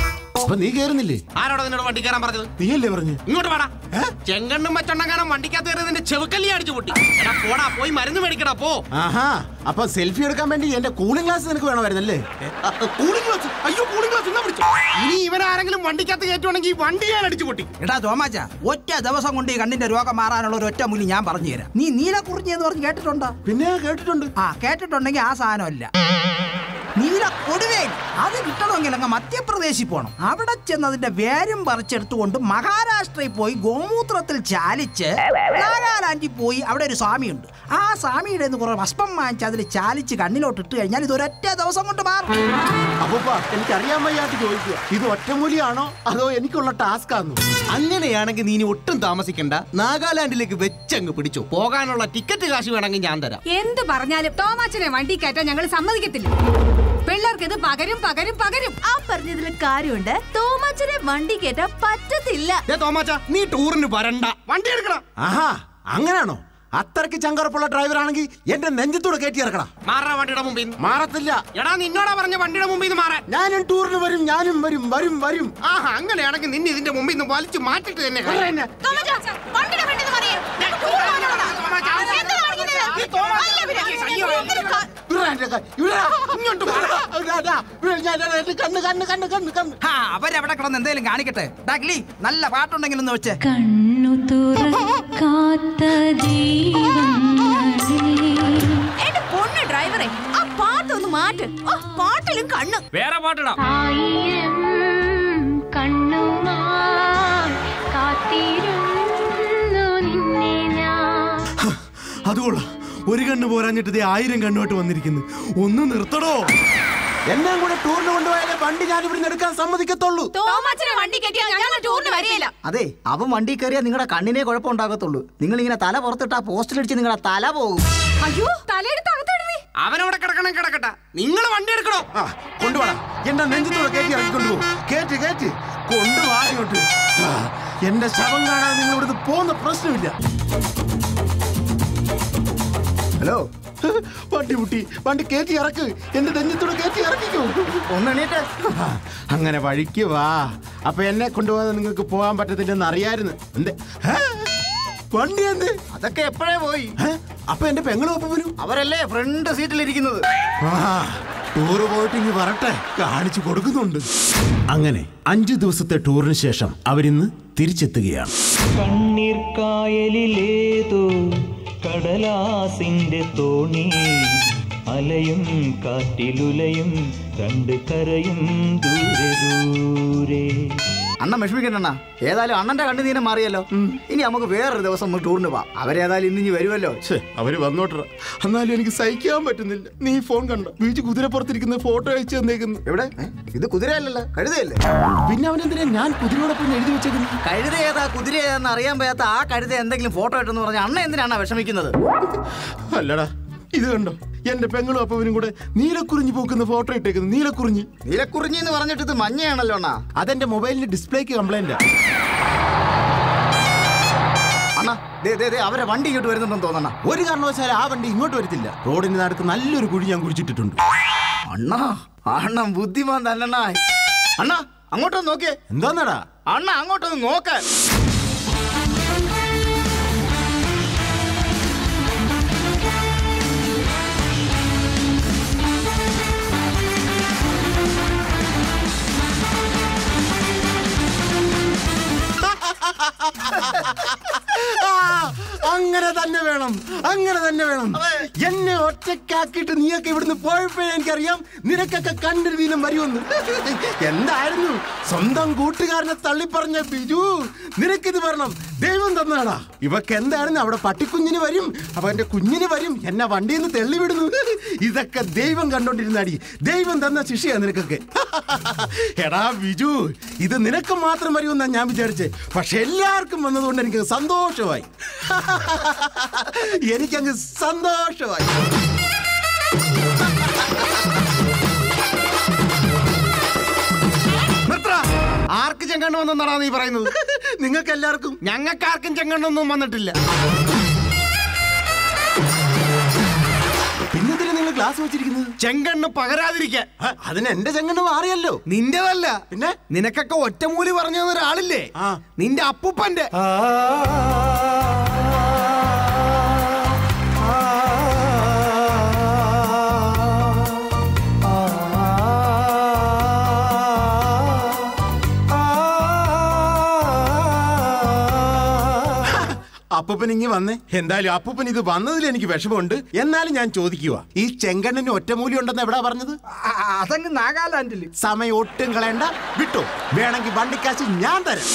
അപ്പൊ നീ കേറുന്നില്ലേ ആരോടാ നിന്നോട് വണ്ടി കയറാൻ പറഞ്ഞത് നീയല്ലേ പറഞ്ഞു ഇങ്ങോട്ട് വാടാ ചെങ്കണ്ണും മച്ചൊണ്ണങ്ങാനും വണ്ടിക്കകത്ത് കയറി നിന്റെ ചെവുക്കല്ലി അടിച്ചു പൊട്ടി എടാ പോടാ പോയി മരുന്ന് മേടിക്കടാ പോ ആഹാ അപ്പൊ സെൽഫി എടുക്കാൻ വേണ്ടി എന്റെ കൂളിംഗ് ഗ്ലാസ് നിനക്ക് വേണമായിരുന്നല്ലേ കൂളിംഗ് ഗ്ലാസ് അയ്യോ കൂളിംഗ് ഗ്ലാസ് എന്നാ വിളിച്ചു ഇനി ഇവനാരെങ്കിലും വണ്ടിക്കകത്ത് കയറ്റുവാണെങ്കിൽ ഈ വണ്ടി ഞാൻ അടിച്ചു പൊട്ടി എടാ തോമാച്ച ഒറ്റ ദിവസം കൊണ്ട് ഈ കണ്ണിന്റെ രോഗം മാറാനുള്ള ഒരു ഒറ്റ മൂലി ഞാൻ പറഞ്ഞു തരാം നീ നീലക്കുറിഞ്ഞി എന്ന് പറഞ്ഞ് കേട്ടിട്ടുണ്ടോ പിന്നെ കേട്ടിട്ടുണ്ട് ആ കേട്ടിട്ടുണ്ടെങ്കിൽ ആ സാധനമല്ല നീല കൊടുവേൻ അത് കിട്ടണമെങ്കിൽ അങ്ങ് മധ്യപ്രദേശിൽ പോകണം അവിടെ ചെന്ന് അതിന്റെ വേരും പറിച്ചെടുത്തുകൊണ്ട് മഹാരാഷ്ട്രയിൽ പോയി ഗോമൂത്രത്തിൽ ചാലിച്ച് നാഗാലാൻഡിൽ പോയി അവിടെ ഒരു സ്വാമിയുണ്ട് ആ സ്വാമിയുടെ നിന്ന് കുറെ ഭസ്മം വാങ്ങിച്ച് അതിൽ ചാലിച്ച് കണ്ണിലോട്ട് ഇട്ട് കഴിഞ്ഞാൽ ഇത് ഒരൊറ്റ ദിവസം കൊണ്ട് മാറും അപ്പൊ എനിക്ക് അറിയാൻ വയ്യാട്ട് ചോദിക്കുക ഇത് ഒറ്റമൂലിയാണോ അതോ എനിക്കുള്ള ടാസ്ക് ആണോ അങ്ങനെയാണെങ്കിൽ നീ ഇനി ഒട്ടും താമസിക്കണ്ട നാഗാലാൻഡിലേക്ക് വെച്ചങ്ങ് പിടിച്ചു പോകാനുള്ള ടിക്കറ്റ് കാശ് വേണമെങ്കിൽ ഞാൻ തരാം എന്ത് പറഞ്ഞാലും തോമാച്ചനെ വണ്ടി കയറ്റാൻ ഞങ്ങൾ സമ്മതിക്കത്തില്ല പിള്ളേർക്ക് ഇത് പകരും പകരും പകരും ആ പറഞ്ഞതിൽ കാര്യമുണ്ട് തോമാച്ചനെ വണ്ടി കേറ്റാൻ പറ്റത്തില്ല തോമാച്ച നീ ടൂറിന് വരണ്ട വണ്ടി എടുക്കണം ആഹാ അങ്ങനാണോ അത്രയ്ക്ക് ചങ്കറപ്പുള്ള ഡ്രൈവർ ആണെങ്കിൽ എന്റെ നെഞ്ചത്തൂടെ കയറ്റി ഇറക്കണം മാറാ വണ്ടിയുടെ മുമ്പിൽ നിന്ന്. മാറത്തില്ല എടാ നിന്നോടാ പറഞ്ഞ വണ്ടിയുടെ മുമ്പിൽ നിന്ന് മാറാൻ ഞാനും ടൂറിന് വരും ഞാനും വരും വരും വരും ആഹാ അങ്ങനെയാണെങ്കിൽ നിന്നെ ഇതിന്റെ മുമ്പിൽ നിന്ന് വലിച്ചു മാറ്റിട്ട് തന്നെ വിടടാ എന്നെ. വിടടാ എന്റെ കൈ. വിടടാ. ഇങ്ങോട്ട് വിടടാ. വിടടാ. വിടടാ. ഞാൻ- ഞാൻ- എന്റെ കണ്ണ് കണ്ണ് കണ്ണ് കണ്ണ് കണ്ണ് ആ അവരവിടെ കിടന്ന് എന്തെങ്കിലും കാണിക്കട്ടെ ഡാക്ലി നല്ല പാട്ടുണ്ടെങ്കിൽ ഒന്ന് വെച്ച് കണ്ണു തുറക്കാത്ത എന്റെ പൊണ്ണ് ഡ്രൈവറെ ആ പാട്ടൊന്ന് മാറ്റ് ഓ, പാട്ടിലും കണ്ണു വേറെ പാട്ടിടാം ആയിരം കണ്ണുമാ കാത്തിരുന്നു നിന്നെ ഞാൻ അത് കൊള്ളാം ഒരു കണ്ണ് പോരാഞ്ഞിട്ട് ദേ ആയിരം കണ്ണുമായിട്ട് വന്നിരിക്കുന്നു ഒന്ന് നിർത്തടോ എന്നെ കൂടെ ടൂറിന് കൊണ്ടുപോയാലേ വണ്ടി ഞാൻ ഇവിടുന്ന് എടുക്കാൻ സമ്മതിക്കത്തുള്ളൂ തോമാച്ചനെ വണ്ടി കെട്ടിയാൽ ഞങ്ങൾ ടൂറിന് വരികയില്ല അതെ അവൻ വണ്ടി കയറിയാൽ നിങ്ങളുടെ കണ്ണിനെ കുഴപ്പമുണ്ടാകത്തുള്ളൂ നിങ്ങൾ ഇങ്ങനെ തല പുറത്തിട്ടാ പോസ്റ്റിലടിച്ച് നിങ്ങളുടെ തല പോകും അയ്യോ തലയെടുത്ത് അകത്തിടണേ അവനവിടെ കിടക്കണം കിടക്കട്ടെ നിങ്ങൾ വണ്ടി എടുക്കണോ ആ കൊണ്ടുപോടാ എന്റെ നെഞ്ചത്തൂടെ കയറ്റി ഇറക്കി കൊണ്ടുപോകും കേറ്റ് കേറ്റ് കൊണ്ടുപോകാ ഇങ്ങോട്ട് ആ, എന്റെ ശവം കാണാൻ നിങ്ങൾ ഇവിടുന്ന് പോകുന്ന പ്രശ്നമില്ല ഹലോ വണ്ടി മുട്ടി വണ്ടി കയറ്റി ഇറക്ക് എന്റെ നെഞ്ചത്തൂടെ കയറ്റി ഇറക്കിക്കോ ഒന്ന് എണീറ്റ് ആ, അങ്ങനെ വഴിക്ക് വാ അപ്പൊ എന്നെ കൊണ്ടുപോകാതെ നിങ്ങൾക്ക് പോകാൻ പറ്റത്തില്ലെന്ന് അറിയായിരുന്നു എന്തേ ഹേ? വണ്ടി എന്ത് അതൊക്കെ എപ്പോഴേ പോയി ഹേ? അപ്പൊ എന്റെ പെങ്ങളും ഒപ്പനും അവരല്ലേ ഫ്രണ്ട് സീറ്റിലിരിക്കുന്നത് ആ ടൂറ് പോയിട്ട് ഇനി വരട്ടെ കാണിച്ചു കൊടുക്കുന്നുണ്ട് അങ്ങനെ അഞ്ചു ദിവസത്തെ ടൂറിന് ശേഷം അവരിന്ന് തിരിച്ചെത്തുകയാണ് കണ്ണീർ കായലിലേതോ കടലാസിന്റെ തോണി അലയും കാറ്റിലുലയും രണ്ട് കരയും ദൂരെ ദൂരെ അണ്ണൻ വിഷമിക്കണ്ട ഏതായാലും അണ്ണന്റെ കണ്ണുനീരം മാറിയല്ലോ ഇനി നമുക്ക് വേറൊരു ദിവസം ഒന്ന് ടൂറിന് പോവാം അവരേതായാലും ഇന്ന് ഇനി വരുമല്ലോ ഛേ, അവര് വന്നോട്ടറ എന്നാലും എനിക്ക് സഹിക്കാൻ പറ്റുന്നില്ല നീ ഫോൺ കണ്ട ബീച്ച് കുതിരപ്പുറത്തിരിക്കുന്ന ഫോട്ടോ അയച്ചു തന്നേക്കുന്നു എവിടെ ഏ? ഇത് കുതിരയല്ലല്ലോ കഴുതയല്ലേ പിന്നെ അവനെന്തിനാ ഞാൻ കുതിരയോടൊപ്പം എഴുതി വെച്ചേക്കുന്നു കഴുത ഏതാ കുതിര ഏതാന്ന് അറിയാൻ വയ്യാത്ത ആ കഴുത എന്തെങ്കിലും ഫോട്ടോ ഇട്ടെന്ന് പറഞ്ഞ അണ്ണ എന്തിനാണ് വിഷമിക്കുന്നത് അല്ലടാ ഇത് കണ്ടോ എന്റെ പെങ്ങളും അപ്പവനും കൂടെ നീലക്കുറിഞ്ഞി പോക്കുന്ന ഫോട്ടോ ഇട്ടേക്കുന്നു നീലക്കുറിഞ്ഞി നീലക്കുറിഞ്ഞി എന്ന് പറഞ്ഞിട്ട് ഇത് മഞ്ഞയാണല്ലോ അണ്ണാ അതെന്റെ മൊബൈലിന്റെ ഡിസ്പ്ലേക്ക് കംപ്ലൈന്റ് അണ്ണാ ദേ ദേ ദേ അവരെ വണ്ടി ഇങ്ങോട്ട് വരുന്നുണ്ടെന്ന് തോന്നണ ഒരു കാരണവശാലും ആ വണ്ടി ഇങ്ങോട്ട് വരത്തില്ല റോഡിന് നടുക്ക് നല്ലൊരു കുഴി ഞാൻ കുഴിച്ചിട്ടിട്ടുണ്ട് അണ്ണാ അണ്ണൻ ബുദ്ധിമാൻ തന്നെണ്ണാ അണ്ണാ അങ്ങോട്ടൊന്ന് നോക്കിയേ എന്താന്നടാ അണ്ണ അങ്ങോട്ടൊന്ന് നോക്കാൻ ആ, അങ്ങനെ തന്നെ വേണം അങ്ങനെ തന്നെ വേണം എന്നെ ഒറ്റക്കാക്കിയിട്ട് നീയൊക്കെ ഇവിടുന്ന് പോയപ്പോഴേ എനിക്കറിയാം നിനക്കൊക്കെ കണ്ടൊരു ദിനം വരുമെന്ന് എന്തായിരുന്നു സ്വന്തം കൂട്ടുകാരനെ തള്ളിപ്പറഞ്ഞ ബിജു നിനക്കിത് വരണം ദൈവം തന്നാടാ ഇവക്ക് എന്തായിരുന്നു അവിടെ പട്ടിക്കുഞ്ഞിന് വരും അപ്പൊ എന്റെ കുഞ്ഞിന് വരും എന്നെ വണ്ടിയിൽ നിന്ന് തെള്ളിവിടുന്നു ഇതൊക്കെ ദൈവം കണ്ടോണ്ടിരുന്നാടി ദൈവം തന്ന ശിക്ഷയാ നിനക്കൊക്കെ എടാ ബിജു ഇത് നിനക്ക് മാത്രം വരുമെന്നാ ഞാൻ വിചാരിച്ചേ പക്ഷെ എല്ലാവർക്കും വന്നതുകൊണ്ട് എനിക്ക് സന്തോഷമായി എനിക്കങ്ങ് സന്തോഷമായി നിർത്തടാ. ആർക്ക് ചെങ്കണ്ണ് വന്നെന്നാണോ നീ പറയുന്നത് നിങ്ങൾക്ക് എല്ലാവർക്കും ഞങ്ങൾക്ക് ആർക്കും ചെങ്കണ്ണൊന്നും വന്നിട്ടില്ല പിന്നെന്തിനാ നിങ്ങൾക്ക് ഗ്ലാസ് വെച്ചിരിക്കുന്നത് ചെങ്കണ്ണ് പകരാതിരിക്കാൻ അതിന് എന്റെ ചെങ്കണ്ണ് മാറിയല്ലോ നിന്റേതല്ല പിന്നെ നിനക്കൊക്കെ ഒറ്റമൂലി പറഞ്ഞു തന്ന ഒരാളില്ലേ നിന്റെ അപ്പൂപ്പന്റെ അപ്പൂപ്പൻ ഇങ്ങി വന്നേ എന്തായാലും അപ്പൂപ്പൻ ഇത് വന്നതിൽ എനിക്ക് വിഷമമുണ്ട് എന്നാലും ഞാൻ ചോദിക്കുക ഈ ചെങ്കണ്ണിന് ഒറ്റമൂലി ഉണ്ടെന്ന് എവിടാ പറഞ്ഞത് അതങ്ങ് നാഗാലാൻഡില് സമയം ഒട്ടും കളയണ്ട വിട്ടോ വേണമെങ്കിൽ വണ്ടിക്കാശ് ഞാൻ തരാം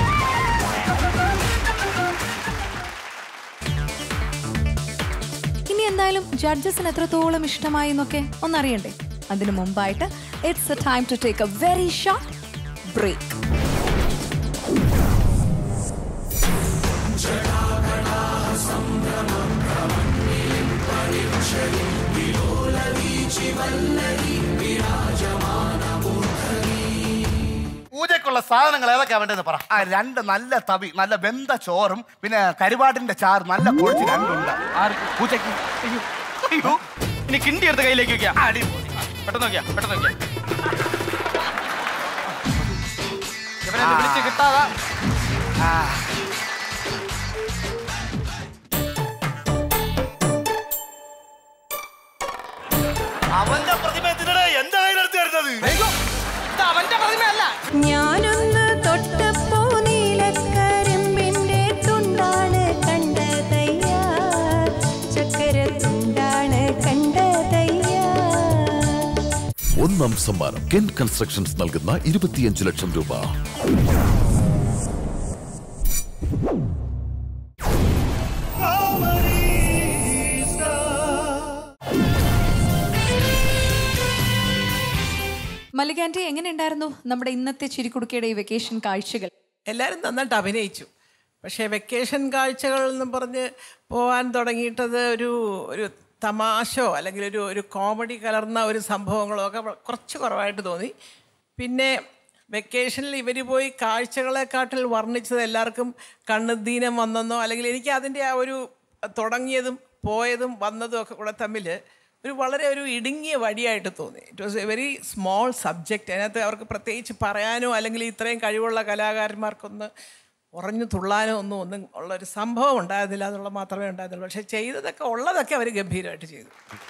ഇനി എന്തായാലും ജഡ്ജസിന് എത്രത്തോളം ഇഷ്ടമായി എന്നൊക്കെ ഒന്നറിയണ്ടേ അതിനു മുമ്പായിട്ട് it's a time to take a very short break പൂജക്കുള്ള സാധനങ്ങൾ ഏതൊക്കെയാ വേണ്ടതെന്ന് പറ ആ രണ്ട് നല്ല തവി നല്ല വെന്ത ചോറും പിന്നെ കരുവാടിന്റെ ചാറ് നല്ല പൊളിച്ച് രണ്ടുണ്ട് ആർക്ക് പൂജയ്ക്ക് അയ്യോ അയ്യോ ഇനി കിണ്ടി എടുത്ത് കയ്യിലേക്ക് വെക്കാം ആ, അടി പെട്ടെന്ന് നോക്കിയാ പെട്ടെന്ന് നോക്കിയാ ഇവനെ ഒന്ന് വിളിച്ച് കിട്ടാതെ ആ അവന്റെ പ്രതിമ എന്തിനാ എന്റെ കയ്യിലെടുത്ത് തരുന്നത് അവന്റെ പ്രതിമയല്ല ഞാനൊന്ന് തൊട്ടപ്പോ നീലക്കരിമ്പിന്റെ തുണ്ടാണ് കണ്ടതയ്യ ചക്കര തുണ്ടാണ് കണ്ടതയ്യ ഒന്നാം സമ്മാനം കെൻ കൺസ്ട്രക്ഷൻസ് നൽകുന്ന ഇരുപത്തിയഞ്ച് ലക്ഷം രൂപ മല്ലികാൻറ്റി എങ്ങനെയുണ്ടായിരുന്നു നമ്മുടെ ഇന്നത്തെ ചിരിക്കുടുക്കയുടെ ഈ വെക്കേഷൻ കാഴ്ചകൾ എല്ലാവരും നന്നായിട്ട് അഭിനയിച്ചു പക്ഷേ വെക്കേഷൻ കാഴ്ചകൾ എന്നും പറഞ്ഞ് പോകാൻ തുടങ്ങിയിട്ടത് ഒരു ഒരു തമാശയോ അല്ലെങ്കിൽ ഒരു ഒരു കോമഡി കലർന്ന ഒരു സംഭവങ്ങളോ ഒക്കെ വ- കുറച്ച് കുറവായിട്ട് തോന്നി പിന്നെ വെക്കേഷനിൽ ഇവർ പോയി കാഴ്ചകളെക്കാട്ടിൽ വർണ്ണിച്ചത് എല്ലാവർക്കും കണ്ണുദീനം വന്നെന്നോ അല്ലെങ്കിൽ എനിക്ക് അതിൻ്റെ ആ ഒരു തുടങ്ങിയതും പോയതും വന്നതും ഒക്കെ കൂടെ തമ്മിൽ ഒരു വളരെ ഒരു ഇടുങ്ങിയ വഴിയായിട്ട് തോന്നി it was a very small subject അതിനകത്ത് അവർക്ക് പ്രത്യേകിച്ച് പറയാനോ അല്ലെങ്കിൽ ഇത്രയും കഴിവുള്ള കലാകാരന്മാർക്കൊന്ന് ഉറഞ്ഞു തുള്ളാനോ ഒന്നും ഒന്നും ഉള്ള ഒരു സംഭവം ഉണ്ടായിരുന്നില്ല എന്നുള്ള മാത്രമേ ഉണ്ടായിരുന്നുള്ളൂ പക്ഷേ ചെയ്തതൊക്കെ ഉള്ളതൊക്കെ അവർ ഗംഭീരമായിട്ട് ചെയ്തു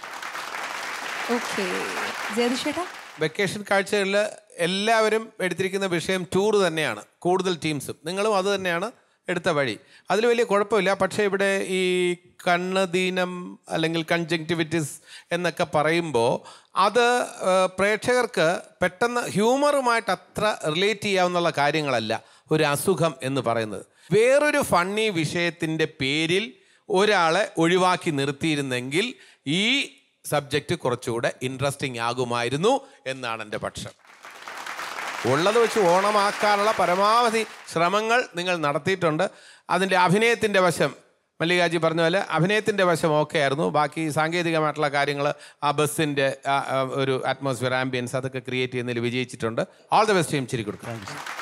ഓക്കെ ജയതിഷേട്ടാ വെക്കേഷൻ കാഴ്ചകളിൽ എല്ലാവരും എടുത്തിരിക്കുന്ന വിഷയം ടൂർ തന്നെയാണ് കൂടുതൽ ടീംസും നിങ്ങളും അത് തന്നെയാണ് എടുത്ത വഴി അതിൽ വലിയ കുഴപ്പമില്ല പക്ഷേ ഇവിടെ ഈ കണ്ണുദീനം അല്ലെങ്കിൽ കൺജങ്ക്ടിവിറ്റിസ് എന്നൊക്കെ പറയുമ്പോൾ അത് ആ, പ്രേക്ഷകർക്ക് പെട്ടെന്ന് ഹ്യൂമറുമായിട്ട് അത്ര റിലേറ്റ് ചെയ്യാവുന്ന കാര്യങ്ങളല്ല ഒരു അസുഖം എന്ന് പറയുന്നത് വേറൊരു ഫണ്ണി വിഷയത്തിൻ്റെ പേരിൽ ഒരാളെ ഒഴിവാക്കി നിർത്തിയിരുന്നെങ്കിൽ ഈ സബ്ജക്റ്റ് കുറച്ചുകൂടെ ഇൻട്രസ്റ്റിംഗ് ആകുമായിരുന്നു എന്നാണ് എൻ്റെ പക്ഷം ഉള്ളത് വെച്ച് ഓണമാക്കാനുള്ള പരമാവധി ശ്രമങ്ങൾ നിങ്ങൾ നടത്തിയിട്ടുണ്ട് അതിൻ്റെ അഭിനയത്തിൻ്റെ വശം മല്ലികാജി പറഞ്ഞ പോലെ അഭിനയത്തിൻ്റെ വശം ഓക്കെ ആയിരുന്നു ബാക്കി സാങ്കേതികമായിട്ടുള്ള കാര്യങ്ങൾ ആ ബസ്സിൻ്റെ ഒരു അറ്റ്മോസ്ഫിയർ ആംബിയൻസ് അതൊക്കെ ക്രിയേറ്റ് ചെയ്യുന്നതിൽ വിജയിച്ചിട്ടുണ്ട് ഓൾ ദ ബെസ്റ്റ് ടീം ചിരി കൊടുക്കാം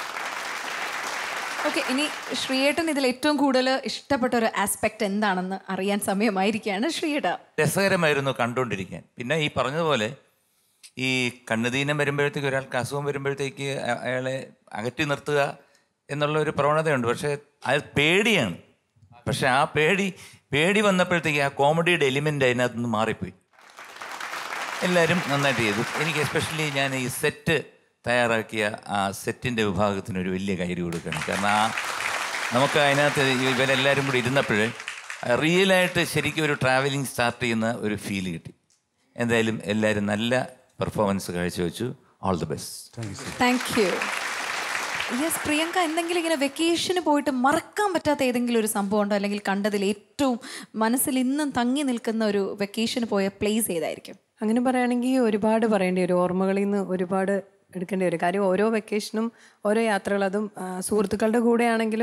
ഓക്കെ ഇനി ശ്രീയേട്ടൻ ഇതിൽ ഏറ്റവും കൂടുതൽ ഇഷ്ടപ്പെട്ട ഒരു ആസ്പെക്ട് എന്താണെന്ന് അറിയാൻ സമയമായിരിക്കുകയാണ് ശ്രീയേട്ട രസകരമായിരുന്നു കണ്ടുകൊണ്ടിരിക്കാൻ പിന്നെ ഈ പറഞ്ഞതുപോലെ ഈ കണ്ണുദീനം വരുമ്പോഴത്തേക്ക് ഒരാൾക്ക് അസുഖം വരുമ്പോഴത്തേക്ക് അ- അയാളെ അകറ്റി നിർത്തുക എന്നുള്ള ഒരു പ്രവണതയുണ്ട് പക്ഷേ അത് പേടിയാണ് പക്ഷെ ആ പേടി പേടി വന്നപ്പോഴത്തേക്ക് ആ കോമഡിയുടെ എലിമെൻ്റ് അതിനകത്ത് നിന്ന് മാറിപ്പോയി എല്ലാവരും നന്നായിട്ട് ചെയ്തു എനിക്ക് എസ്പെഷ്യലി ഞാൻ ഈ സെറ്റ് തയ്യാറാക്കിയ ആ സെറ്റിൻ്റെ വിഭാഗത്തിന് ഒരു വലിയ കയറി കൊടുക്കണം കാരണം ആ നമുക്ക് അതിനകത്ത് ഇവരെല്ലാവരും കൂടി ഇരുന്നപ്പോൾ റിയലായിട്ട് ശരിക്കും ഒരു ട്രാവലിംഗ് സ്റ്റാർട്ട് ചെയ്യുന്ന ഒരു ഫീൽ കിട്ടി എന്തായാലും എല്ലാവരും നല്ല പെർഫോമൻസ് കാഴ്ചവെച്ചു all the best thank you yes Priyanka എന്തെങ്കിലും ഇങ്ങനെ വെക്കേഷന് പോയിട്ട് മറക്കാൻ പറ്റാത്ത ഏതെങ്കിലും ഒരു സംഭവം ഉണ്ടോ അല്ലെങ്കിൽ കണ്ടതിൽ ഏറ്റവും മനസ്സിൽ ഇന്നും തങ്ങി നിൽക്കുന്ന ഒരു വെക്കേഷന് പോയ പ്ലേസ് ഏതായിരിക്കും അങ്ങനെ പറയുകയാണെങ്കിൽ ഒരുപാട് പറയേണ്ടി വരും ഓർമ്മകളിൽ നിന്ന് ഒരുപാട് എടുക്കേണ്ടി വരും കാര്യം ഓരോ വെക്കേഷനും ഓരോ യാത്രകൾ അതും ആ, സുഹൃത്തുക്കളുടെ കൂടെ ആണെങ്കിലും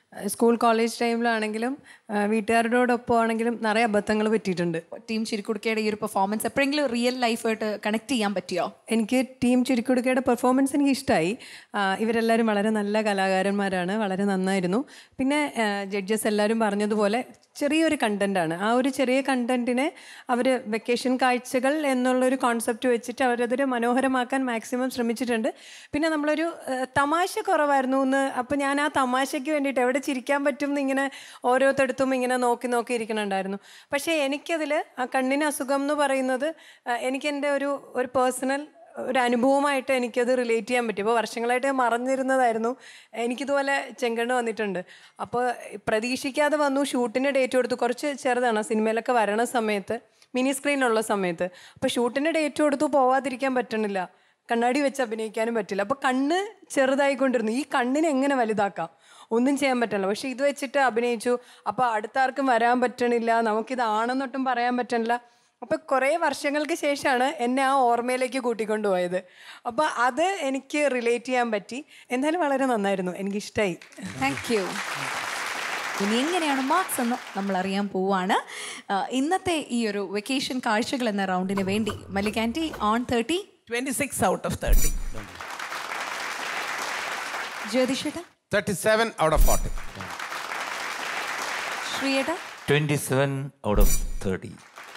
സ്കൂൾ കോളേജ് ടൈമിലാണെങ്കിലും ആ, വീട്ടുകാരോടൊപ്പം ആണെങ്കിലും നിറയെ അബദ്ധങ്ങൾ പറ്റിയിട്ടുണ്ട് ടീം ചിരിക്കുടുക്കയുടെ ഈ ഒരു പെർഫോമൻസ് എപ്പോഴെങ്കിലും റിയൽ ലൈഫായിട്ട് കണക്ട് ചെയ്യാൻ പറ്റിയോ എനിക്ക് ടീം ചുരുക്കുടുക്കയുടെ പെർഫോമൻസ് എനിക്ക് ഇഷ്ടമായി ഇവരെല്ലാവരും വളരെ നല്ല കലാകാരന്മാരാണ് വളരെ നന്നായിരുന്നു പിന്നെ ജഡ്ജസ് എല്ലാവരും പറഞ്ഞതുപോലെ ചെറിയൊരു കണ്ടൻ്റാണ് ആ ഒരു ചെറിയ കണ്ടൻറ്റിനെ അവർ വെക്കേഷൻ കാഴ്ചകൾ എന്നുള്ളൊരു കോൺസെപ്റ്റ് വെച്ചിട്ട് അവരതൊരു മനോഹരമാക്കാൻ മാക്സിമം ശ്രമിച്ചിട്ടുണ്ട് പിന്നെ നമ്മളൊരു ആ, തമാശ കുറവായിരുന്നു എന്ന് അപ്പം ഞാൻ ആ തമാശയ്ക്ക് വേണ്ടിയിട്ട് എവിടെ ചിരിക്കാൻ പറ്റും എന്നിങ്ങനെ ഓരോരുത്തടുത്തും ഇങ്ങനെ നോക്കി നോക്കി ഇരിക്കണുണ്ടായിരുന്നു പക്ഷേ എനിക്കതിൽ ആ കണ്ണിന് അസുഖം എന്ന് പറയുന്നത് ആ, എനിക്കെൻ്റെ ഒരു ഒരു പേഴ്സണൽ ഒരു അനുഭവമായിട്ട് എനിക്കത് റിലേറ്റ് ചെയ്യാൻ പറ്റി അപ്പോൾ വർഷങ്ങളായിട്ട് ഞാൻ മറന്നിരുന്നതായിരുന്നു എനിക്കിതുപോലെ ചെങ്കണ്ണ് വന്നിട്ടുണ്ട് അപ്പോൾ പ്രതീക്ഷിക്കാതെ വന്നു ഷൂട്ടിന് ഡേറ്റ് കൊടുത്തു കുറച്ച് ചെറുതാണ് സിനിമയിലൊക്കെ വരണ സമയത്ത് മിനി സ്ക്രീനുള്ള സമയത്ത് അപ്പോൾ ഷൂട്ടിന് ഡേറ്റ് കൊടുത്തു പോവാതിരിക്കാൻ പറ്റണില്ല കണ്ണാടി വെച്ച് അഭിനയിക്കാനും പറ്റില്ല അപ്പോൾ കണ്ണ് ചെറുതായിക്കൊണ്ടിരുന്നു ഈ കണ്ണിനെ എങ്ങനെ വലുതാക്കാം ഒന്നും ചെയ്യാൻ പറ്റില്ല പക്ഷെ ഇത് വെച്ചിട്ട് അഭിനയിച്ചു അപ്പോൾ അടുത്ത ആർക്കും വരാൻ പറ്റണില്ല നമുക്കിതാണെന്നൊട്ടും പറയാൻ പറ്റണില്ല അപ്പോൾ കുറേ വർഷങ്ങൾക്ക് ശേഷമാണ് എന്നെ ആ ഓർമ്മയിലേക്ക് കൂട്ടിക്കൊണ്ടുപോയത് അപ്പോൾ അത് എനിക്ക് റിലേറ്റ് ചെയ്യാൻ പറ്റി എന്തായാലും വളരെ നന്നായിരുന്നു എനിക്കിഷ്ടമായി താങ്ക് യു ഇനി എങ്ങനെയാണ് മാർക്സ് എന്ന് നമ്മൾ അറിയാൻ പോവാണ് ആ, ഇന്നത്തെ ഈ ഒരു വെക്കേഷൻ കാഴ്ചകൾ എന്ന റൗണ്ടിന് വേണ്ടി Mallik aunty on thirty twenty six out of thirty ജ്യോതിഷേട്ട thirty seven out of forty ശ്രീയേട്ട twenty seven out of thirty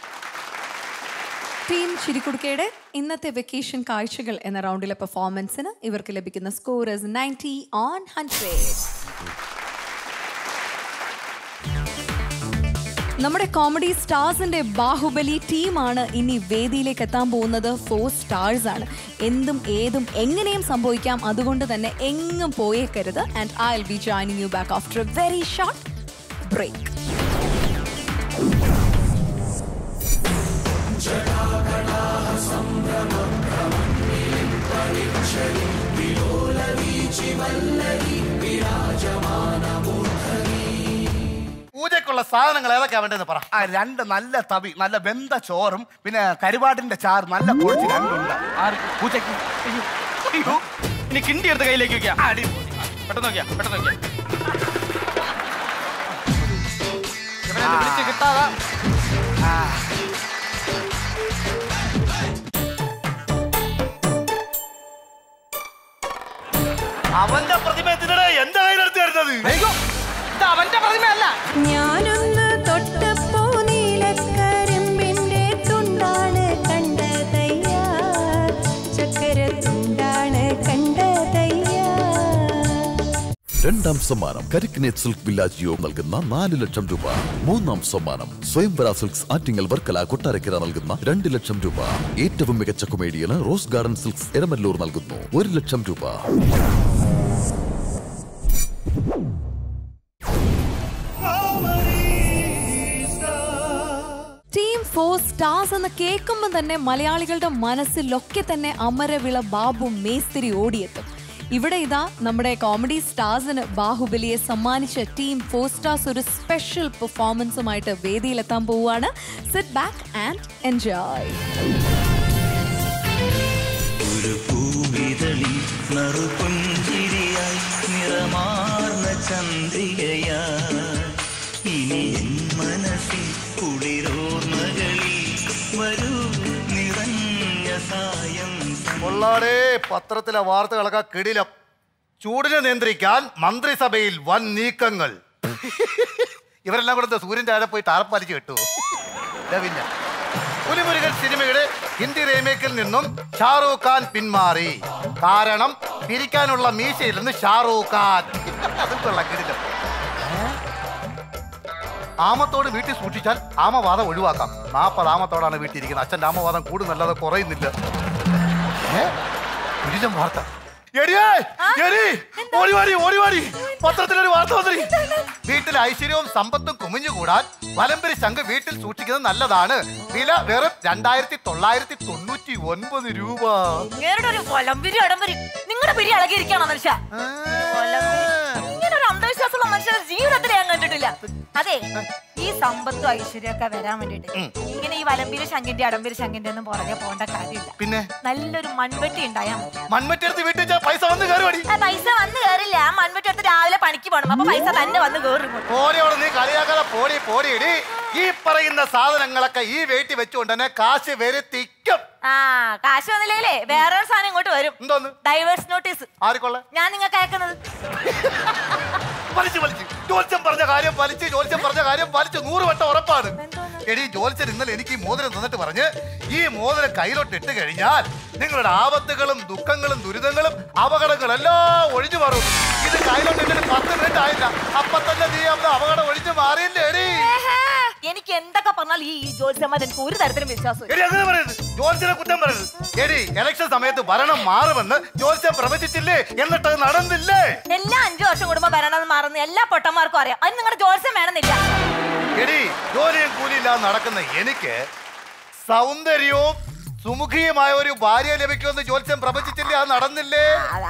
team ചിരിക്കുടുക്കയുടെ ഇന്നത്തെ വെക്കേഷൻ കാഴ്ചകൾ എന്ന റൗണ്ടിലെ പെർഫോമൻസിന് ഇവർക്ക് ലഭിക്കുന്ന score is ninety on hundred നമ്മുടെ കോമഡി സ്റ്റാർസിന്റെ ബാഹുബലി ടീമാണ് ഇനി വേദിയിലേക്ക് എത്താൻ പോകുന്നത് ഫോർ സ്റ്റാർസ് ആണ് എന്തും ഏതും എങ്ങനെയും സംഭവിക്കാം അതുകൊണ്ട് തന്നെ എങ്ങും പോയേക്കരുത് and I will be joining you back after a very short break പൂജയ്ക്കുള്ള സാധനങ്ങൾ ഏതൊക്കെയാ വേണ്ടതെന്ന് പറ ആ രണ്ട് നല്ല തവി നല്ല വെന്ത ചോറും പിന്നെ കരുവാടിന്റെ ചാറ് നല്ല കൊഴിച്ച് രണ്ടുണ്ട് ആർക്ക് പൂജയ്ക്ക് അയ്യോ അയ്യോ ഇനി കിണ്ടി എടുത്ത് കയ്യിലേക്ക് വെക്കാം ആ, അടി പെട്ടെന്ന് നോക്കിയാ പെട്ടെന്ന് നോക്കിയാ ഇവനെ ഒന്ന് വിളിച്ച് കിട്ടാതെ ആ. അവന്റെ പ്രതിമ എന്തിനാ എന്റെ കയ്യിലെടുത്ത് തരുന്നത് ഇത് അവന്റെ പ്രതിമയല്ല ഞാനൊന്ന് തൊട്ടപ്പോ നീലക്കരിമ്പിന്റെ തുണ്ടാണ് കണ്ടതയ്യ ചക്കര തുണ്ടാണ് കണ്ടതയ്യ രണ്ടാം സമ്മാനം കരിക്കിനേറ്റ് സിൽക്ക് വില്ലാജിയോ നൽകുന്ന നാല് ലക്ഷം രൂപ മൂന്നാം സമ്മാനം സ്വയംവര സിൽക്സ് ആറ്റിങ്ങൽ വർക്കല കൊട്ടാരക്കര നൽകുന്ന രണ്ട് ലക്ഷം രൂപ ഏറ്റവും മികച്ച കൊമേഡിയന് റോസ് ഗാർഡൻ സിൽക്സ് എരമല്ലൂർ നൽകുന്നു ഒരു ലക്ഷം രൂപ ടീം ഫോർ സ്റ്റാർസ് എന്ന് കേൾക്കുമ്പോൾ തന്നെ മലയാളികളുടെ മനസ്സിലൊക്കെ തന്നെ അമരവിള ബാബു മേസ്തിരി ഓടിയെത്തും ഇവിടെ ഇതാ നമ്മുടെ കോമഡി സ്റ്റാർസിന് ബാഹുബലിയെ സമ്മാനിച്ച ടീം ഫോർ സ്റ്റാർസ് ഒരു സ്പെഷ്യൽ പെർഫോമൻസുമായിട്ട് വേദിയിലെത്താൻ പോവുകയാണ് സിറ്റ് ബാക്ക് ആൻഡ് എൻജോയ് ഒരു പൂവിതളിൽ നറുപുഞ്ചിരിയായി നിറമാർന്ന ചന്ദ്രികയായി ഇനി എൻ മനസ്സിൽ കുളിരോർമകളിൽ വരൂ നിറഞ്ഞ സായം കൊള്ളാടേ പത്രത്തിലെ വാർത്തകളൊക്കെ കിടിലം ചൂടിനെ നിയന്ത്രിക്കാൻ മന്ത്രിസഭയിൽ വൻ നീക്കങ്ങൾ ഇവരെല്ലാം കൂടെ എന്താ സൂര്യൻ താഴെ പോയി ടാർപ്പലിച്ച് കിട്ടുമോ ഇല്ല പിന്നെ പുലിമുരുകൻ സിനിമയുടെ ഹിന്ദി റീമേക്കിൽ നിന്നും ഷാറൂഖ് ഖാൻ പിന്മാറി കാരണം പിരിക്കാനുള്ള മീശയില്ലെന്ന് ഷാറൂഖ് ഖാൻ അതും കൊള്ളാം കിടിലം ആമത്തോട് വീട്ടിൽ സൂക്ഷിച്ചാൽ ആമവാദം ഒഴിവാക്കാം നാൽപ്പത് ആമത്തോടാണ് വീട്ടിൽ ഇരിക്കുന്നത് അച്ഛൻ്റെ ആമവാദം കൂടുന്നല്ലാതെ കുറയുന്നില്ല ഏ? കിടിലം വാർത്ത എടിയേ, എടി, ഓടി വാടി, ഓടി വാടി. പത്രത്തിലൊരു വാർത്ത വന്നിരി. വീട്ടിൽ ഐശ്വര്യവും സമ്പത്തും കുമിഞ്ഞുകൂടാൻ വലമ്പരി ശംഖ് വീട്ടിൽ സൂക്ഷിക്കുന്നത് നല്ലതാണ് വില വെറും രണ്ടായിരത്തി തൊള്ളായിരത്തി തൊണ്ണൂറ്റി ഒൻപത് രൂപ ഇങ്ങേരുടെ ഒരു കൊലംപിരി ഇടംപരി നിങ്ങളുടെ പിരി ഇളകിയിരിക്കുകയാണോ മനുഷ്യ ഇങ്ങനെ ഒരു അന്ധവിശ്വാസം മനസ്സുള്ള മനുഷ്യരുടെ ജീവിതത്തിൽ ഞാൻ കണ്ടിട്ടില്ല അതെ ഈ സമ്പത്തും ഐശ്വര്യമൊക്കെ വരാൻ വേണ്ടിട്ട് ഇങ്ങനെ ഈ വലമ്പിരി ശങ്കിന്റെ അടമ്പിരി ശങ്കിന്റെ ഒന്നും പുറകെ പോകേണ്ട കാര്യമില്ല പിന്നെ നല്ലൊരു മൺവെട്ടി ഉണ്ടായാൽ മതി മൺവെട്ടി എടുത്ത് വീട്ടിൽ വെച്ചാ പൈസ വന്ന് കയറി പടി ആ, പൈസ വന്ന് കയറില്ല ആ മൺവെട്ടി എടുത്ത് രാവിലെ പണിക്ക് പോകണം അപ്പൊ പൈസ തന്നെ വന്ന് കയറും ഇങ്ങോട്ട്. പോടി അവിടെ നീ കളിയാക്കാതെ പോടി പോടി ഇടി ഈ പറയുന്ന സാധനങ്ങളൊക്കെ ഈ വെയിറ്റ് വെച്ചുകൊണ്ട് തന്നെ കാശ് വരുത്തിക്കും ആ കാശ് വന്നില്ലേ വേറെ ഒരു സാധനം ഇങ്ങോട്ട് വരും എന്തോന്ന് ഡൈവേഴ്സ് നോട്ടീസ് ആർക്കൊള്ള ഞാൻ നിങ്ങൾക്ക് അയക്കുന്നത് വലിച്ചു വലിച്ചു ജോത്സ്യം പറഞ്ഞ കാര്യം വലിച്ച് ജോത്സ്യം പറഞ്ഞ കാര്യം വലിച്ച് നൂറ് വട്ടം ഉറപ്പാണ് എടി ജോത്സ്യൻ ഇന്നലെ എനിക്ക് ഈ മോതിരം തന്നിട്ട് പറഞ്ഞ് ഈ മോതിരം കയ്യിലോട്ട് ഇട്ട് കഴിഞ്ഞാൽ നിങ്ങളുടെ ആപത്തുകളും ദുഃഖങ്ങളും ദുരിതങ്ങളും അപകടങ്ങളും എല്ലാം ഒഴിഞ്ഞു മാറും ഇത് കയ്യിലോട്ട് ഇട്ടിട്ട് പത്ത് മിനിറ്റ് ആയില്ല അപ്പൊ തന്നെ നീ അവിടെ അപകടം ഒഴിഞ്ഞു മാറിയില്ലേ എടി ഏഹേ, എനിക്ക് എന്തൊക്കെ പറഞ്ഞാൽ ഈ ജ്യോത്സ്യന്മാർ എനിക്ക് ഒരു തരത്തിലും വിശ്വാസം എടി അങ്ങനെ പറയരുത് ജോത്സ്യനെ കുറ്റം പറയരുത് എടി ഇലക്ഷൻ സമയത്ത് ഭരണം മാറുമെന്ന് ജോത്സ്യം പ്രവചിച്ചില്ലേ എന്നിട്ട് അത് നടന്നില്ലേ എല്ലാ അഞ്ചു വർഷം കൂടുമ്പോ ഭരണം മാറുന്ന എല്ലാ പൊട്ടന്മാർക്കും അറിയാം അത് നിങ്ങളുടെ ജ്യോത്സ്യം വേണമെന്നില്ല എടി ജോലിയും കൂലിയില്ലാതെ നടക്കുന്ന എനിക്ക് സൗന്ദര്യവും സുമുഖിയുമായ ഒരു ഭാര്യ ലഭിക്കുമെന്ന് ജോത്സ്യം പ്രവചിച്ചില്ലേ അത് നടന്നില്ലേ